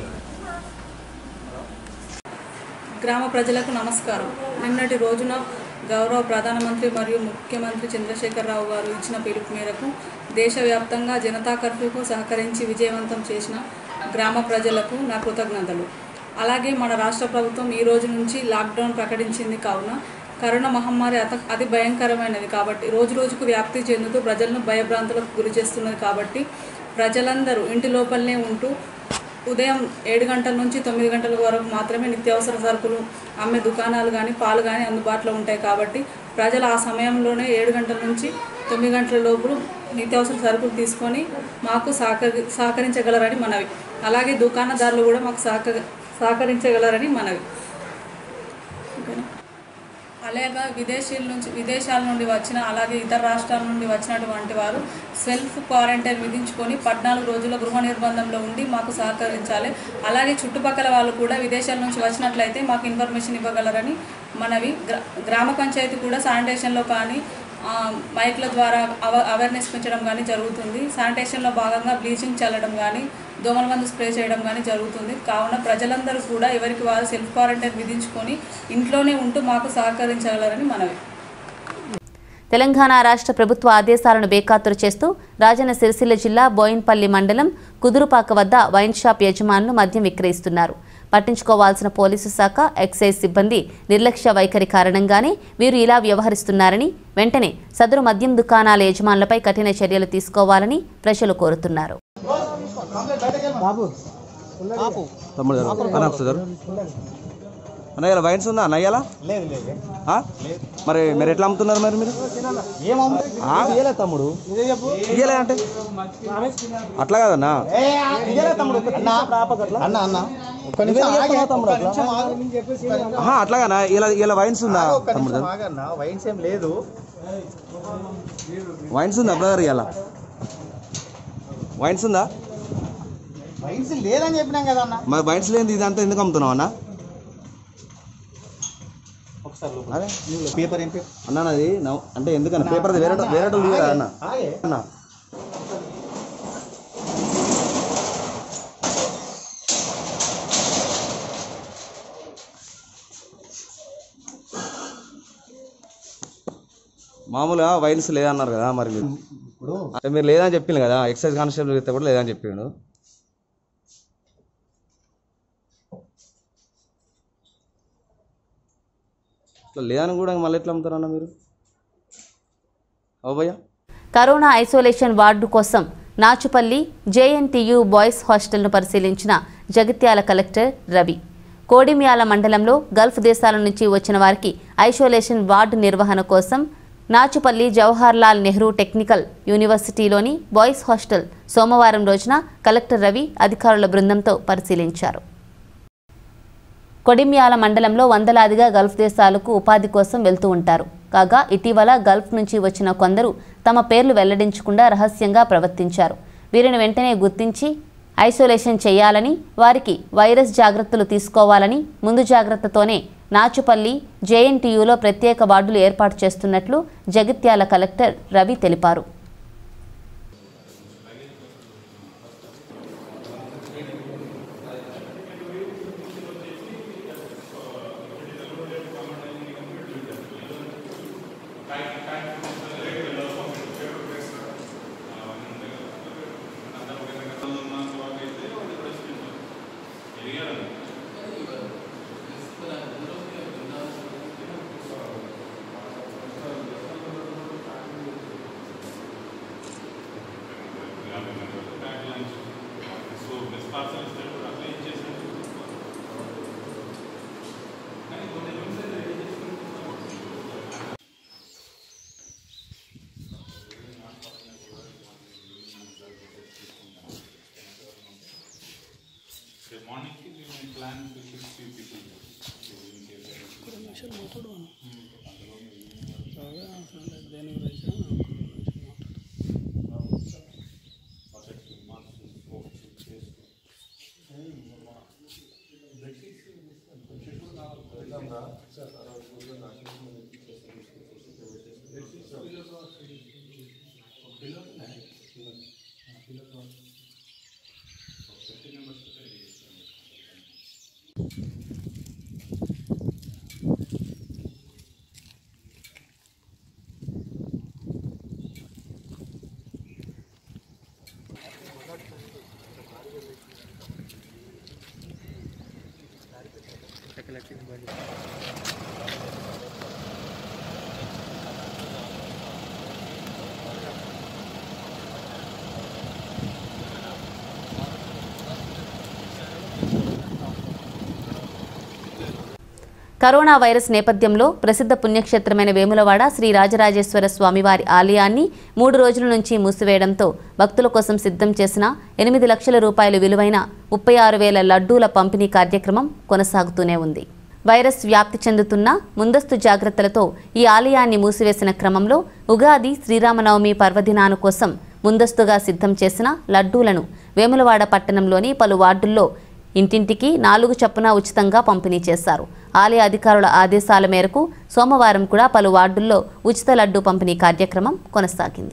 S12: గ్రామ ప్రజలకు నమస్కారం నిన్నటి రోజున గౌరవ ప్రధానమంత్రి మరియు ముఖ్యమంత్రి చంద్రశేఖరరావు గారు ఇచ్చిన పిలుపు మేరకు దేశవ్యాప్తంగా జనతా కర్ఫ్యూకు సహకరించి విజయవంతం చేసిన గ్రామ ప్రజలకు నా కృతజ్ఞతలు అలాగే మన రాష్ట్ర ప్రభుత్వం ఈ రోజు నుంచి లాక్డౌన్ ప్రకటించింది కావున కరోనా మహమ్మారి అత అతి భయంకరమైనది కాబట్టి రోజు రోజుకు వ్యాప్తి చెందుతూ ప్రజలను భయభ్రాంతులకు గురి చేస్తున్నది కాబట్టి ప్రజలందరూ ఇంటి లోపలనే ఉంటూ ఉదయం ఏడు గంటల నుంచి తొమ్మిది గంటల వరకు మాత్రమే నిత్యావసర సరుకులు అమ్మే దుకాణాలు కానీ పాలు కానీ అందుబాటులో ఉంటాయి కాబట్టి ప్రజలు ఆ సమయంలోనే ఏడు గంటల నుంచి తొమ్మిది గంటల లోపు నిత్యావసర సరుకులు తీసుకొని మాకు సహకరి సహకరించగలరని మనవి అలాగే దుకాణదారులు కూడా మాకు సహక సహకరించగలరని మనవి ఓకేనా? అలాగే విదేశీల నుంచి విదేశాల నుండి వచ్చిన అలాగే ఇతర రాష్ట్రాల నుండి వచ్చినటువంటి వారు సెల్ఫ్ క్వారంటైన్ విధించుకొని పద్నాలుగు రోజుల గృహ నిర్బంధంలో ఉండి మాకు సహకరించాలి అలాగే చుట్టుపక్కల వాళ్ళు కూడా విదేశాల నుంచి వచ్చినట్లయితే మాకు ఇన్ఫర్మేషన్ ఇవ్వగలరని మనవి గ్రా గ్రామ పంచాయతీ కూడా శానిటేషన్లో కానీ ఆ, మైక్ల ద్వారా అవ అవేర్నెస్ పెంచడం కానీ జరుగుతుంది శానిటేషన్లో భాగంగా బ్లీచింగ్ చల్లడం కానీ దోమల మందు స్ప్రే చేయడం కానీ జరుగుతుంది కావున ప్రజలందరూ కూడా ఎవరికి వారు సెల్ఫ్ క్వారంటైన్ విధించుకొని ఇంట్లోనే ఉంటూ మాకు సహకరించగలరని మనవి
S1: తెలంగాణ రాష్ట్ర ప్రభుత్వ ఆదేశాలను బేఖాతరు చేస్తూ రాజన్న సిరిసిల్ల జిల్లా బోయిన్పల్లి మండలం కుదురుపాక వద్ద వైన్ షాప్ యజమానులు మద్యం విక్రయిస్తున్నారు పట్టించుకోవాల్సిన పోలీసు శాఖ ఎక్సైజ్ సిబ్బంది నిర్లక్ష్య వైఖరి కారణంగానే వీరు ఇలా వ్యవహరిస్తున్నారని వెంటనే సదరు మద్యం దుకాణాల యజమానులపై కఠిన చర్యలు తీసుకోవాలని ప్రజలు కోరుతున్నారు
S11: బాబు
S13: తమ్ముడు గారు అనాప్స్ గారు అన్న ఇలా వైన్స్ ఉందా అన్న ఇవాళ
S11: లేదు లేదు
S13: ఆ? మరి మీరు ఎట్లా అమ్ముతున్నారు మరి మీరు ఆ? ఇయ్యలే తమ్ముడు ఇయ్యలే అంటే అట్లా కాదన్నా
S11: అన్న అన్న ఒక్క నిమిషం
S13: నువ్వేం
S11: ఆగు.
S13: చెప్తున్నావు తమ్ముడు
S11: ఒక్క
S13: అట్లా?
S11: నిమిషం ఆగు.
S13: ఆహా, అట్లాగానా ఇలా ఇలా వైన్స్ ఉందా
S11: ఒక్క
S13: తమ్ముడు
S11: నిమిషం ఆగన్న వైన్స్ ఏం లేదు
S13: వైన్స్ ఉందా బ్రదర్ ఇవాళ వైన్స్ ఉందా
S11: వైన్స్ లేదని చెప్పినాం కదా అన్న
S13: మరి వైన్స్ లేని ఇదంతా ఎందుకు అమ్ముతున్నావు అన్న
S11: ఒకసారి లోపలికి.
S13: అదే
S11: పేపర్ ఏం పేపర్
S13: అన్న అది నవ్- అంటే ఎందుకన్నా పేపర్ వేరే వేరే తీయరా అన్న
S11: ఆగే.
S13: అన్న మామూలుగా వైన్స్ లేదన్నారు కదా మరి మీరు
S11: ఇప్పుడు
S13: అంటే మీరు లేదని చెప్పింది కదా ఎక్సైజ్ కానిస్టేబుల్ అయితే కూడా లేదని చెప్పిండు ఇట్లా లేదని కూడా మళ్ళీ ఎట్లా అమ్ముతారన్న మీరు ఓ భయ్యా
S1: కరోనా ఐసోలేషన్ వార్డు కోసం నాచుపల్లి జేఎన్టీయు బాయ్స్ హాస్టల్ను పరిశీలించిన జగిత్యాల కలెక్టర్ రవి కోడిమ్యాల మండలంలో గల్ఫ్ దేశాల నుంచి వచ్చిన వారికి ఐసోలేషన్ వార్డు నిర్వహణ కోసం నాచుపల్లి జవహర్లాల్ నెహ్రూ టెక్నికల్ యూనివర్సిటీలోని బాయ్స్ హాస్టల్ సోమవారం రోజున కలెక్టర్ రవి అధికారుల బృందంతో పరిశీలించారు కొడిమ్యాల మండలంలో వందలాదిగా గల్ఫ్ దేశాలకు ఉపాధి కోసం వెళ్తూ ఉంటారు కాగా ఇటీవల గల్ఫ్ నుంచి వచ్చిన కొందరు తమ పేర్లు వెల్లడించకుండా రహస్యంగా ప్రవర్తించారు వీరిని వెంటనే గుర్తించి ఐసోలేషన్ చేయాలని వారికి వైరస్ జాగ్రత్తలు తీసుకోవాలని ముందు జాగ్రత్తతోనే నాచుపల్లి జేఎన్టీయూలో ప్రత్యేక వార్డులు ఏర్పాటు చేస్తున్నట్లు జగిత్యాల కలెక్టర్ రవి తెలిపారు కరోనా వైరస్ నేపథ్యంలో ప్రసిద్ధ పుణ్యక్షేత్రమైన వేములవాడ శ్రీ రాజరాజేశ్వర స్వామివారి ఆలయాన్ని మూడు రోజుల నుంచి మూసివేయడంతో భక్తుల కోసం సిద్ధం చేసిన ఎనిమిది లక్షల రూపాయల విలువైన ముప్పై ఆరు వేల లడ్డూల పంపిణీ కార్యక్రమం కొనసాగుతూనే ఉంది వైరస్ వ్యాప్తి చెందుతున్న ముందస్తు జాగ్రత్తలతో ఈ ఆలయాన్ని మూసివేసిన క్రమంలో ఉగాది శ్రీరామనవమి పర్వదినాను కోసం ముందస్తుగా సిద్ధం చేసిన లడ్డూలను వేములవాడ పట్టణంలోని పలు వార్డుల్లో ఇంటింటికి నాలుగు చప్పున ఉచితంగా పంపిణీ చేశారు ఆలయ అధికారుల ఆదేశాల మేరకు సోమవారం కూడా పలు వార్డుల్లో ఉచిత లడ్డూ పంపిణీ కార్యక్రమం కొనసాగింది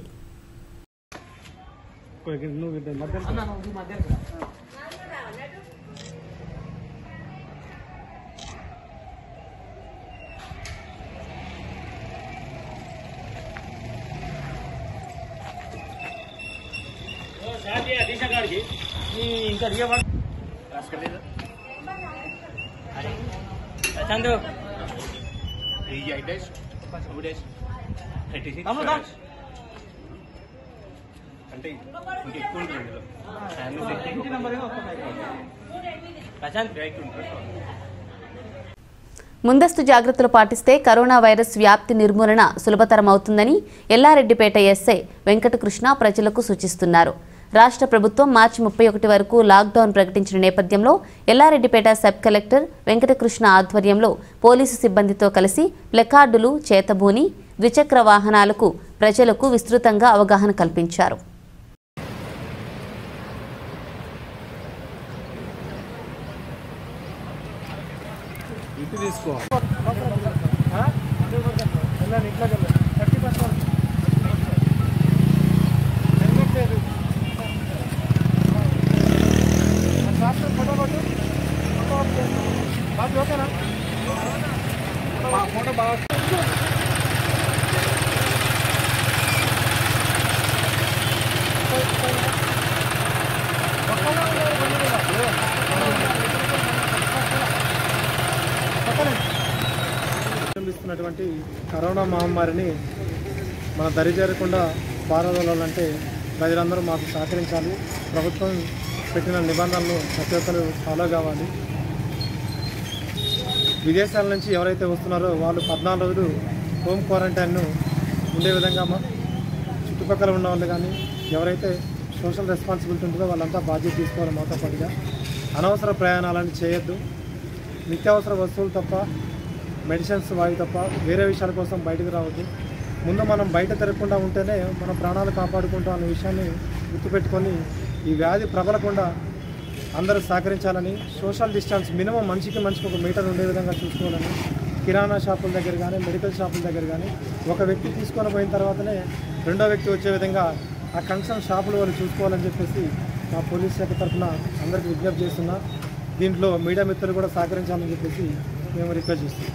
S9: ఇంకా చందు
S14: అంటే ఇంకా ఎక్కువ ఉంటుంది ఇందులో.
S9: ప్రశాంత్
S14: రైట్ ఉంటుంది
S1: ముందస్తు జాగ్రత్తలు పాటిస్తే కరోనా వైరస్ వ్యాప్తి నిర్మూలన సులభతరమవుతుందని ఎల్లారెడ్డిపేట ఎస్ఐ వెంకటకృష్ణ ప్రజలకు సూచిస్తున్నారు రాష్ట్ర ప్రభుత్వం మార్చి ముప్పై ఒకటి వరకు లాక్డౌన్ ప్రకటించిన నేపథ్యంలో ఎల్లారెడ్డిపేట సబ్ కలెక్టర్ వెంకటకృష్ణ ఆధ్వర్యంలో పోలీసు సిబ్బందితో కలిసి ప్లకార్డులు చేతబూని ద్విచక్ర వాహనాలకు ప్రజలకు విస్తృతంగా అవగాహన కల్పించారు
S9: ఇటు తీసుకో ఫోటో బాగా
S15: విస్తరిస్తున్నటువంటి కరోనా మహమ్మారిని మన దరిచేరకుండా పారదోలాలంటే ప్రజలందరూ మాకు సహకరించాలి ప్రభుత్వం పెట్టిన నిబంధనలు ప్రతి ఒక్కరు ఫాలో కావాలి విదేశాల నుంచి ఎవరైతే వస్తున్నారో వాళ్ళు పద్నాలుగు రోజులు హోమ్ క్వారంటైన్ను ఉండే విధంగా మా చుట్టుపక్కల ఉన్న వాళ్ళు కానీ ఎవరైతే సోషల్ రెస్పాన్సిబిలిటీ ఉంటుందో వాళ్ళంతా బాధ్యత తీసుకోవాలి మాతో పాటుగా అనవసర ప్రయాణాలను చేయొద్దు నిత్యావసర వస్తువులు తప్ప మెడిసిన్స్ వాయి తప్ప వేరే విషయాల కోసం బయటకు రావద్దు ముందు మనం బయట తిరగకుండా ఉంటేనే మన ప్రాణాలు కాపాడుకుంటాం అనే విషయాన్ని గుర్తుపెట్టుకొని ఈ వ్యాధి ప్రబలకుండా అందరూ సహకరించాలని సోషల్ డిస్టెన్స్ మినిమం మనిషికి మనిషికి ఒక మీటర్ ఉండే విధంగా చూసుకోవాలని కిరాణా షాపుల దగ్గర కానీ మెడికల్ షాపుల దగ్గర కానీ ఒక వ్యక్తి తీసుకొని పోయిన తర్వాతనే రెండో వ్యక్తి వచ్చే విధంగా ఆ కన్సర్న్ షాపులు వాళ్ళు చూసుకోవాలని చెప్పేసి మా పోలీస్ శాఖ తరఫున అందరికీ విజ్ఞప్తి చేస్తున్నా దీంట్లో మీడియా మిత్రులు కూడా సహకరించాలని చెప్పేసి మేము రిక్వెస్ట్ చేస్తున్నాం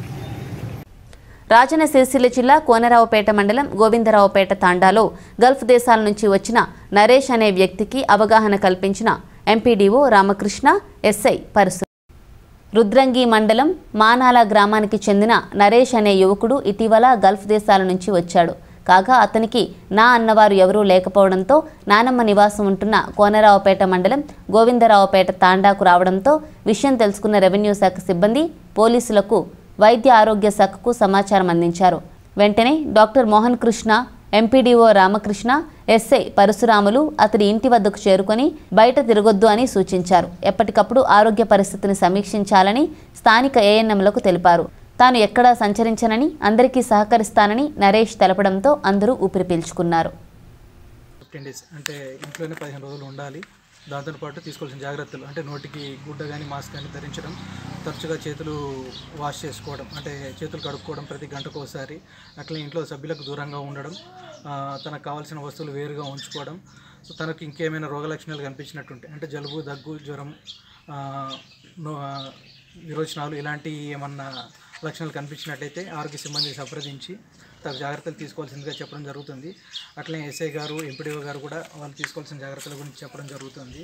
S1: రాజన్న సిరిసిల్ల జిల్లా కోనరావుపేట మండలం గోవిందరావుపేట తాండాలో గల్ఫ్ దేశాల నుంచి వచ్చిన నరేష్ అనే వ్యక్తికి అవగాహన కల్పించిన ఎంపీడీఓ రామకృష్ణ ఎస్ఐ పరశు రుద్రంగి మండలం మానాల గ్రామానికి చెందిన నరేష్ అనే యువకుడు ఇటీవల గల్ఫ్ దేశాల నుంచి వచ్చాడు కాగా అతనికి నా అన్నవారు ఎవరూ లేకపోవడంతో నానమ్మ నివాసం ఉంటున్న కోనరావుపేట మండలం గోవిందరావుపేట తాండాకు రావడంతో విషయం తెలుసుకున్న రెవెన్యూ శాఖ సిబ్బంది పోలీసులకు వైద్య ఆరోగ్య శాఖకు సమాచారం అందించారు వెంటనే doctor Mohan Krishna MPDO Ramakrishna SI Parashuramulu అతడి ఇంటి వద్దకు చేరుకొని బయట తిరగొద్దు అని సూచించారు ఎప్పటికప్పుడు ఆరోగ్య పరిస్థితిని సమీక్షించాలని స్థానిక ఏఎన్ఎంలకు తెలిపారు తాను ఎక్కడా సంచరించనని అందరికీ సహకరిస్తానని నరేష్ తెలపడంతో అందరూ ఊపిరి పీల్చుకున్నారు
S16: ఫిఫ్టీన్ డేస్ అంటే ఇంట్లోనే పదిహేను రోజులు ఉండాలి దాంతోపాటు తీసుకోవాల్సిన జాగ్రత్తలు అంటే నోటికి గుడ్డ కానీ మాస్క్ కానీ ధరించడం తరచుగా చేతులు వాష్ చేసుకోవడం అంటే చేతులు కడుక్కోవడం ప్రతి గంటకు ఒకసారి అట్లా ఇంట్లో సభ్యులకు దూరంగా ఉండడం ఆ, తనకు కావాల్సిన వస్తువులు వేరుగా ఉంచుకోవడం సో తనకు ఇంకేమైనా రోగ లక్షణాలు కనిపించినట్టుంటే అంటే జలుబు దగ్గు జ్వరం ఆ, నో- ఆ, విరోచనాలు ఇలాంటి ఏమన్నా లక్షణాలు కనిపించినట్టయితే ఆరోగ్య సిబ్బందిని సంప్రదించి తగు జాగ్రత్తలు తీసుకోవాల్సిందిగా చెప్పడం జరుగుతుంది అట్లనే ఎస్ఐ గారు ఎంపీడీఓ గారు కూడా వాళ్ళు తీసుకోవాల్సిన జాగ్రత్తల గురించి చెప్పడం జరుగుతుంది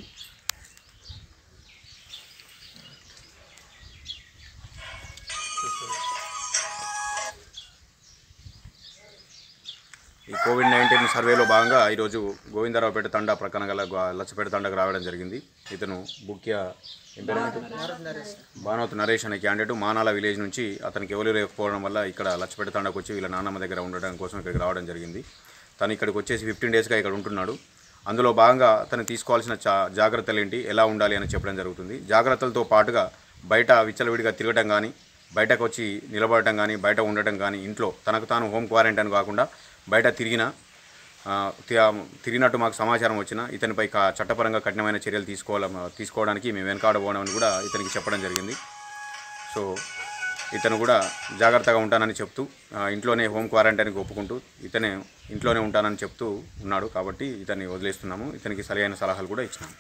S17: ఈ కోవిడ్ నైన్టీన్ సర్వేలో భాగంగా ఈరోజు గోవిందరావుపేట తండా ప్రక్కన గల గో- లచ్చపేట తండకు రావడం జరిగింది ఇతను ముఖ్య ఏం పేరు ఆయనది? భానవత్ నరేష్ అనే క్యాండిడేట్ మానాల విలేజ్ నుంచి అతనికి ఎవరు లేకపోవడం వల్ల ఇక్కడ లచ్చపేట తండకు వచ్చి వీళ్ళ నాన్నమ్మ దగ్గర ఉండడం కోసం ఇక్కడికి రావడం జరిగింది తను ఇక్కడికి వచ్చేసి ఫిఫ్టీన్ డేస్గా ఇక్కడ ఉంటున్నాడు అందులో భాగంగా తను తీసుకోవాల్సిన చా జాగ్రత్తలు ఏంటి ఎలా ఉండాలి అని చెప్పడం జరుగుతుంది జాగ్రత్తలతో పాటుగా బయట విచ్చలవిడిగా తిరగటం కానీ బయటకు వచ్చి నిలబడటం కానీ బయట ఉండటం కానీ ఇంట్లో తనకు తాను హోమ్ క్వారంటైన్ కాకుండా బయట తిరిగిన ఆ, తి- ఆ, తిరిగినట్టు మాకు సమాచారం వచ్చిన ఇతనిపై కా- చట్టపరంగా కఠినమైన చర్యలు తీసుకోవాల తీసుకోవడానికి మేము వెనకాడబోవడం కూడా ఇతనికి చెప్పడం జరిగింది సో ఇతను కూడా జాగ్రత్తగా ఉంటానని చెప్తూ ఆ, ఇంట్లోనే హోమ్ క్వారంటైన్కి ఒప్పుకుంటూ ఇతనే ఇంట్లోనే ఉంటానని చెప్తూ ఉన్నాడు కాబట్టి ఇతన్ని వదిలేస్తున్నాము ఇతనికి సరైన సలహాలు కూడా ఇచ్చినాము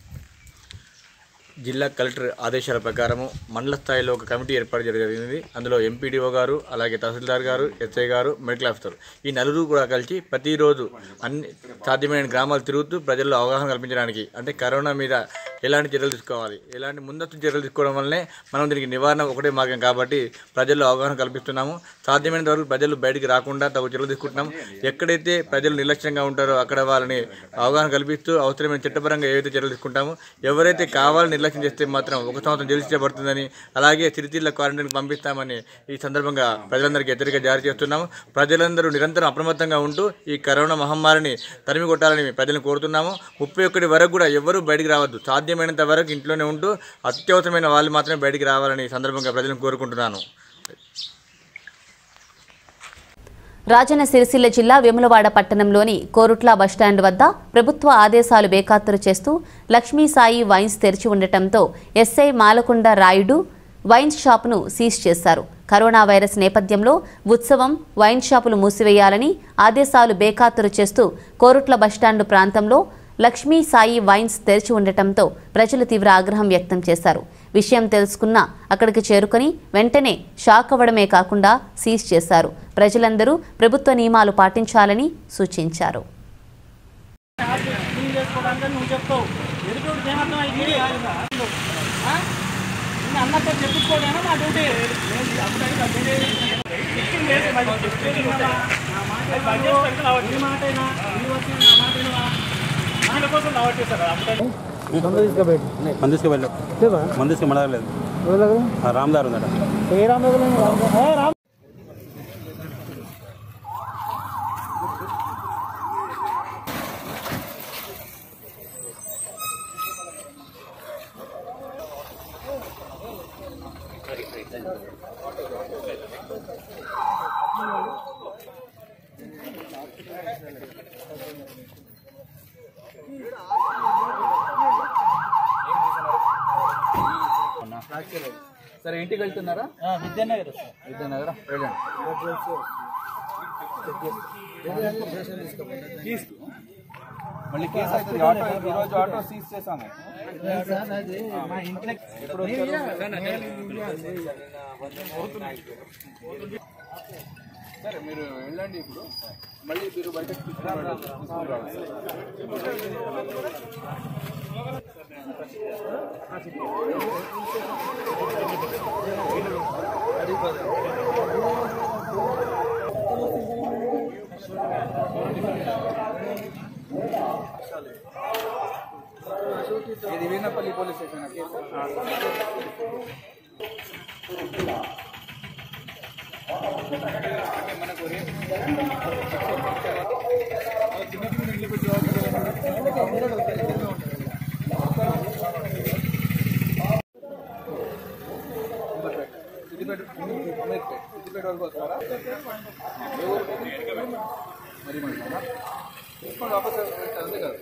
S18: జిల్లా కలెక్టర్ ఆదేశాల ప్రకారము మండల స్థాయిలో ఒక కమిటీ ఏర్పాటు జరిగింది అందులో ఎంపీడీఓ గారు అలాగే తహసీల్దార్ గారు ఎస్ఐ గారు మెడికల్ ఆఫీసర్ ఈ నలుగురు కూడా కలిసి ప్రతిరోజు అన్ని సాధ్యమైన గ్రామాలు తిరుగుతూ ప్రజల్లో అవగాహన కల్పించడానికి అంటే కరోనా మీద ఎలాంటి చర్యలు తీసుకోవాలి ఎలాంటి ముందస్తు చర్యలు తీసుకోవడం వల్లనే మనం దీనికి నివారణ ఒకటే మార్గం కాబట్టి ప్రజల్లో అవగాహన కల్పిస్తున్నాము సాధ్యమైనంత వరకు ప్రజలు బయటికి రాకుండా తగు చర్యలు తీసుకుంటున్నాం ఎక్కడైతే ప్రజలు నిర్లక్ష్యంగా ఉంటారో అక్కడ వాళ్ళని అవగాహన కల్పిస్తూ అవసరమైన చట్టపరంగా ఏవైతే చర్యలు తీసుకుంటామో ఎవరైతే కావాలని నిర్లక్ష్యం చేస్తే మాత్రం ఒక సంవత్సరం జైలు శిక్ష పడుతుందని అలాగే తిరితిల్ల క్వారంటైన్కి పంపిస్తామని ఈ సందర్భంగా ప్రజలందరికీ హెచ్చరిక జారీ చేస్తున్నాము ప్రజలందరూ నిరంతరం అప్రమత్తంగా ఉంటూ ఈ కరోనా మహమ్మారిని తరిమి కొట్టాలని ప్రజలను కోరుతున్నాము ముప్పై ఒకటి వరకు కూడా ఎవరూ బయటికి రావద్దు సాధ్యమైనంత వరకు ఇంట్లోనే ఉంటూ అత్యవసరమైన వాళ్ళు మాత్రమే బయటికి రావాలని ఈ సందర్భంగా ప్రజలను కోరుకుంటున్నాను
S1: రాజన్న సిరిసిల్ల జిల్లా వేములవాడ పట్టణంలోని కోరుట్ల బస్టాండ్ వద్ద ప్రభుత్వ ఆదేశాలు బేఖాతరు చేస్తూ లక్ష్మీ సాయి వైన్స్ తెరిచి ఉండటంతో ఎస్ఐ మాలకొండ రాయుడు వైన్ షాపును సీజ్ చేశారు కరోనా వైరస్ నేపథ్యంలో ఉత్సవం వైన్ షాపులు మూసివేయాలని ఆదేశాలు బేఖాతరు చేస్తూ కోరుట్ల బస్టాండ్ ప్రాంతంలో లక్ష్మీ సాయి వైన్స్ తెరిచి ఉండటంతో ప్రజలు తీవ్ర ఆగ్రహం వ్యక్తం చేశారు విషయం తెలుసుకున్న అక్కడికి చేరుకొని వెంటనే షాక్ అవ్వడమే కాకుండా సీజ్ చేశారు ప్రజలందరూ ప్రభుత్వ నియమాలు పాటించాలని సూచించారు
S9: క్లీన్ చేసుకోవడానికి నువ్వు చెప్తావు ఎదుటి ఏమర్థం అయింది అన్నతో చెప్పుకోవడమేనా నా డ్యూటీ ఈ మాటైనా ఈ వచ్చిన నా మాటైనా వీళ్ళ కోసం రావట్లేదు సార్ అప్పుడు
S14: మంది తీసుకువెళ్ళు మంది తీసుకు మనలేదు రామ్దార్ ఉందట
S9: ఏ రామ్ రామ్
S13: సరే ఇంటికి వెళ్తున్నారా
S9: విద్యానగర్
S13: విద్యానగర్ మళ్ళీ కేసు అవుతుంది ఆటో ఈ రోజు ఆటో సీజ్ చేసాము
S9: మా ఇంట్లో
S13: ఇప్పుడు సరే మీరు వెళ్ళండి ఇప్పుడు మళ్ళీ మీరు బయటకు తీసుకురావాలి ఇది వీనపల్లి పోలీస్ స్టేషన్ కేసు మనకు సిద్దిపేట సిద్దిపేట వరకు వస్తారా ఏ ఊరు మరి మంటారా తీసుకోండి వాపస్ అంతే కదా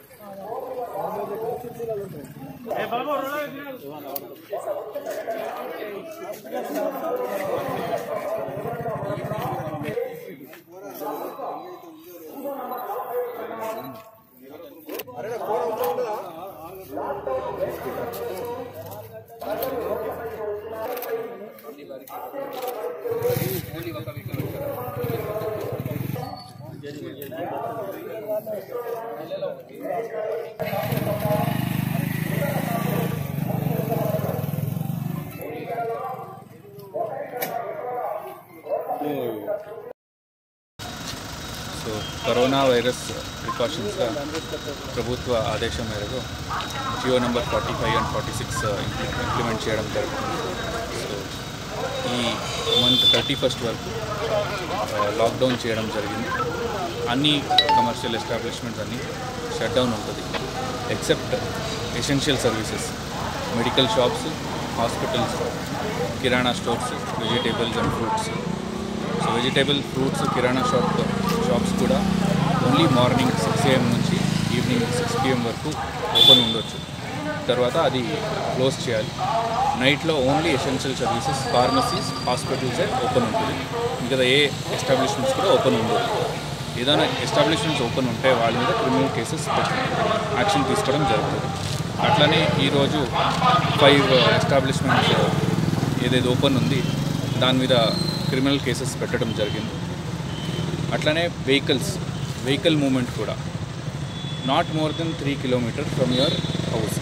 S19: సో కరోనా వైరస్ ప్రికాషన్స్గా ప్రభుత్వ ఆదేశం మేరకు GO number forty five and forty six implement చేయడం జరుగుతుంది సో ఈ మంత్ థర్టీ ఫస్ట్ వరకు లాక్డౌన్ చేయడం జరిగింది అన్ని కమర్షియల్ ఎస్టాబ్లిష్మెంట్స్ అన్నీ షట్ డౌన్ ఉంటుంది except essential services medical shops hospitals kirana stores vegetables and fruits so vegetable fruits kirana shop shops కూడా ఓన్లీ మార్నింగ్ సిక్స్ ఏఎం నుంచి ఈవినింగ్ సిక్స్ పిఎం వరకు ఓపెన్ ఉండొచ్చు తర్వాత అది క్లోజ్ చేయాలి నైట్లో ఓన్లీ ఎసెన్షియల్ సర్వీసెస్ ఫార్మసీస్ హాస్పిటల్సే ఓపెన్ ఉంటుంది మిగతా ఏ ఎస్టాబ్లిష్మెంట్స్ కూడా ఓపెన్ ఉండదు ఏదైనా ఎస్టాబ్లిష్మెంట్స్ ఓపెన్ ఉంటే వాళ్ళ మీద క్రిమినల్ కేసెస్ యాక్షన్ తీసుకోవడం జరుగుతుంది అట్లనే ఈరోజు ఫైవ్ ఎస్టాబ్లిష్మెంట్స్ ఏదైతే ఓపెన్ ఉంది దాని మీద క్రిమినల్ కేసెస్ పెట్టడం జరిగింది అట్లనే వెహికల్స్ వెహికల్ మూమెంట్ కూడా not more then three kilometer from your house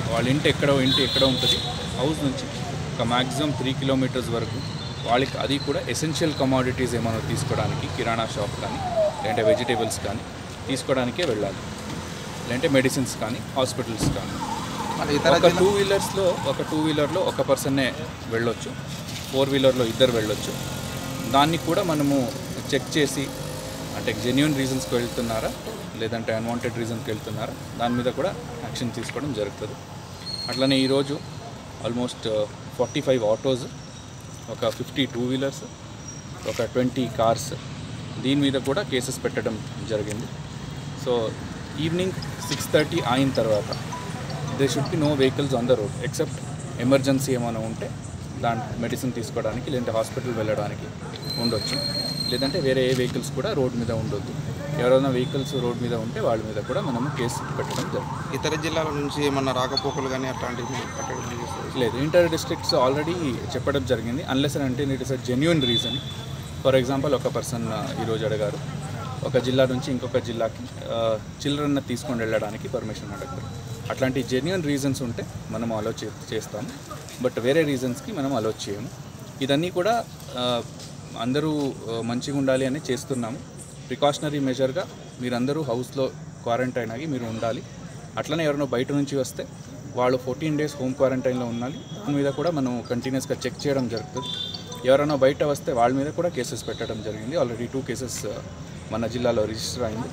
S19: వాళ్ళ ఇంటి ఎక్కడో ఇంటి ఎక్కడో ఉంటుంది హౌస్ నుంచి ఒక మ్యాక్సిమం త్రీ కిలోమీటర్స్ వరకు వాళ్ళకి అది కూడా ఎసెన్షియల్ కమాడిటీస్ ఏమైనా తీసుకోవడానికి కిరాణా షాప్ కానీ లేదంటే వెజిటేబుల్స్ కానీ తీసుకోవడానికే వెళ్ళాలి లేదంటే మెడిసిన్స్ కానీ హాస్పిటల్స్ కానీ ఒక టూ వీలర్స్లో ఒక టూ వీలర్లో ఒక పర్సన్నే వెళ్ళొచ్చు ఫోర్ వీలర్లో ఇద్దరు వెళ్ళొచ్చు దాన్ని కూడా మనము చెక్ చేసి అంటే జెన్యున్ రీజన్స్కి వెళ్తున్నారా లేదంటే అన్వాంటెడ్ రీజన్కి వెళ్తున్నారా దాని మీద కూడా యాక్షన్ తీసుకోవడం జరుగుతుంది అట్లనే ఈరోజు ఆల్మోస్ట్ ఫార్టీ ఫైవ్ ఆటోస్ ఒక ఫిఫ్టీ టూ వీలర్స్ ఒక ట్వంటీ కార్స్ దీని మీద కూడా కేసెస్ పెట్టడం జరిగింది సో ఈవినింగ్ సిక్స్ థర్టీ అయిన తర్వాత they should be no vehicles on the road except emergency ఏమైనా ఉంటే దాని మెడిసిన్ తీసుకోవడానికి లేదంటే హాస్పిటల్ వెళ్ళడానికి ఉండొచ్చు లేదంటే వేరే ఏ వెహికల్స్ కూడా రోడ్ మీద ఉండొద్దు ఎవరైనా వెహికల్స్ రోడ్ మీద ఉంటే వాళ్ళ మీద కూడా మనము కేసు పెట్టడం జరుగుతుంది
S13: ఇతర జిల్లాల నుంచి ఏమన్నా రాకపోకలు కానీ అట్లాంటివి కట్టడం చేస్తారు
S19: లేదు ఇంటర్ డిస్ట్రిక్ట్స్ ఆల్రెడీ చెప్పడం జరిగింది అన్లెస్ అంటే it is a genuine reason for example ఒక పర్సన్ ఈరోజు అడిగారు ఒక జిల్లా నుంచి ఇంకొక జిల్లాకి చిల్డ్రన్ తీసుకొని వెళ్ళడానికి పర్మిషన్ అడగారు అట్లాంటి జెన్యున్ రీజన్స్ ఉంటే మనం అలో చే చేస్తాము బట్ వేరే రీజన్స్కి మనం అలో చేయము ఇదన్నీ కూడా ఆ, అందరూ ఆ, మంచిగా ఉండాలి అని చేస్తున్నాము ప్రికాషనరీ మెజర్గా మీరందరూ హౌస్లో క్వారంటైన్ అయ్యి మీరు ఉండాలి అట్లనే ఎవరైనా బయట నుంచి వస్తే వాళ్ళు ఫోర్టీన్ డేస్ హోమ్ క్వారంటైన్లో ఉండాలి దాని మీద కూడా మనం కంటిన్యూస్గా చెక్ చేయడం జరుగుతుంది ఎవరైనా బయట వస్తే వాళ్ళ మీద కూడా కేసెస్ పెట్టడం జరిగింది ఆల్రెడీ టూ కేసెస్ మన జిల్లాలో రిజిస్టర్ అయింది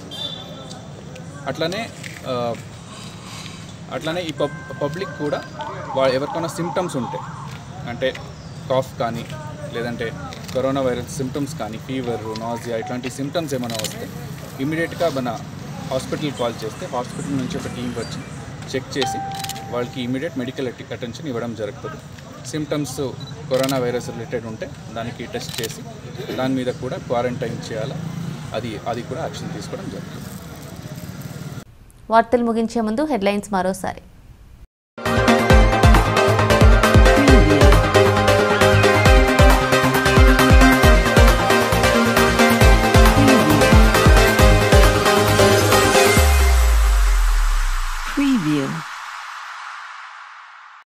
S19: అట్లనే ఆ, అట్లనే ఈ పబ్ పబ్లిక్ కూడా వా ఎవరికైనా సిమ్టమ్స్ ఉంటాయి అంటే కాఫ్ కానీ లేదంటే కరోనా వైరస్ సిమ్టమ్స్ కానీ ఫీవర్ నాజియా ఇట్లాంటి సిమ్టమ్స్ ఏమైనా వస్తే ఇమీడియట్గా మన హాస్పిటల్ కాల్ చేస్తే హాస్పిటల్ నుంచి ఒక టీం వచ్చి చెక్ చేసి వాళ్ళకి ఇమీడియట్ మెడికల్ అటెన్షన్ ఇవ్వడం జరుగుతుంది సిమ్టమ్స్ కరోనా వైరస్ రిలేటెడ్ ఉంటే దానికి టెస్ట్ చేసి దాని మీద కూడా క్వారంటైన్ చేయాలి అది అది కూడా యాక్షన్ తీసుకోవడం జరుగుతుంది
S1: వార్తలు ముగించే ముందు హెడ్లైన్స్ మరోసారి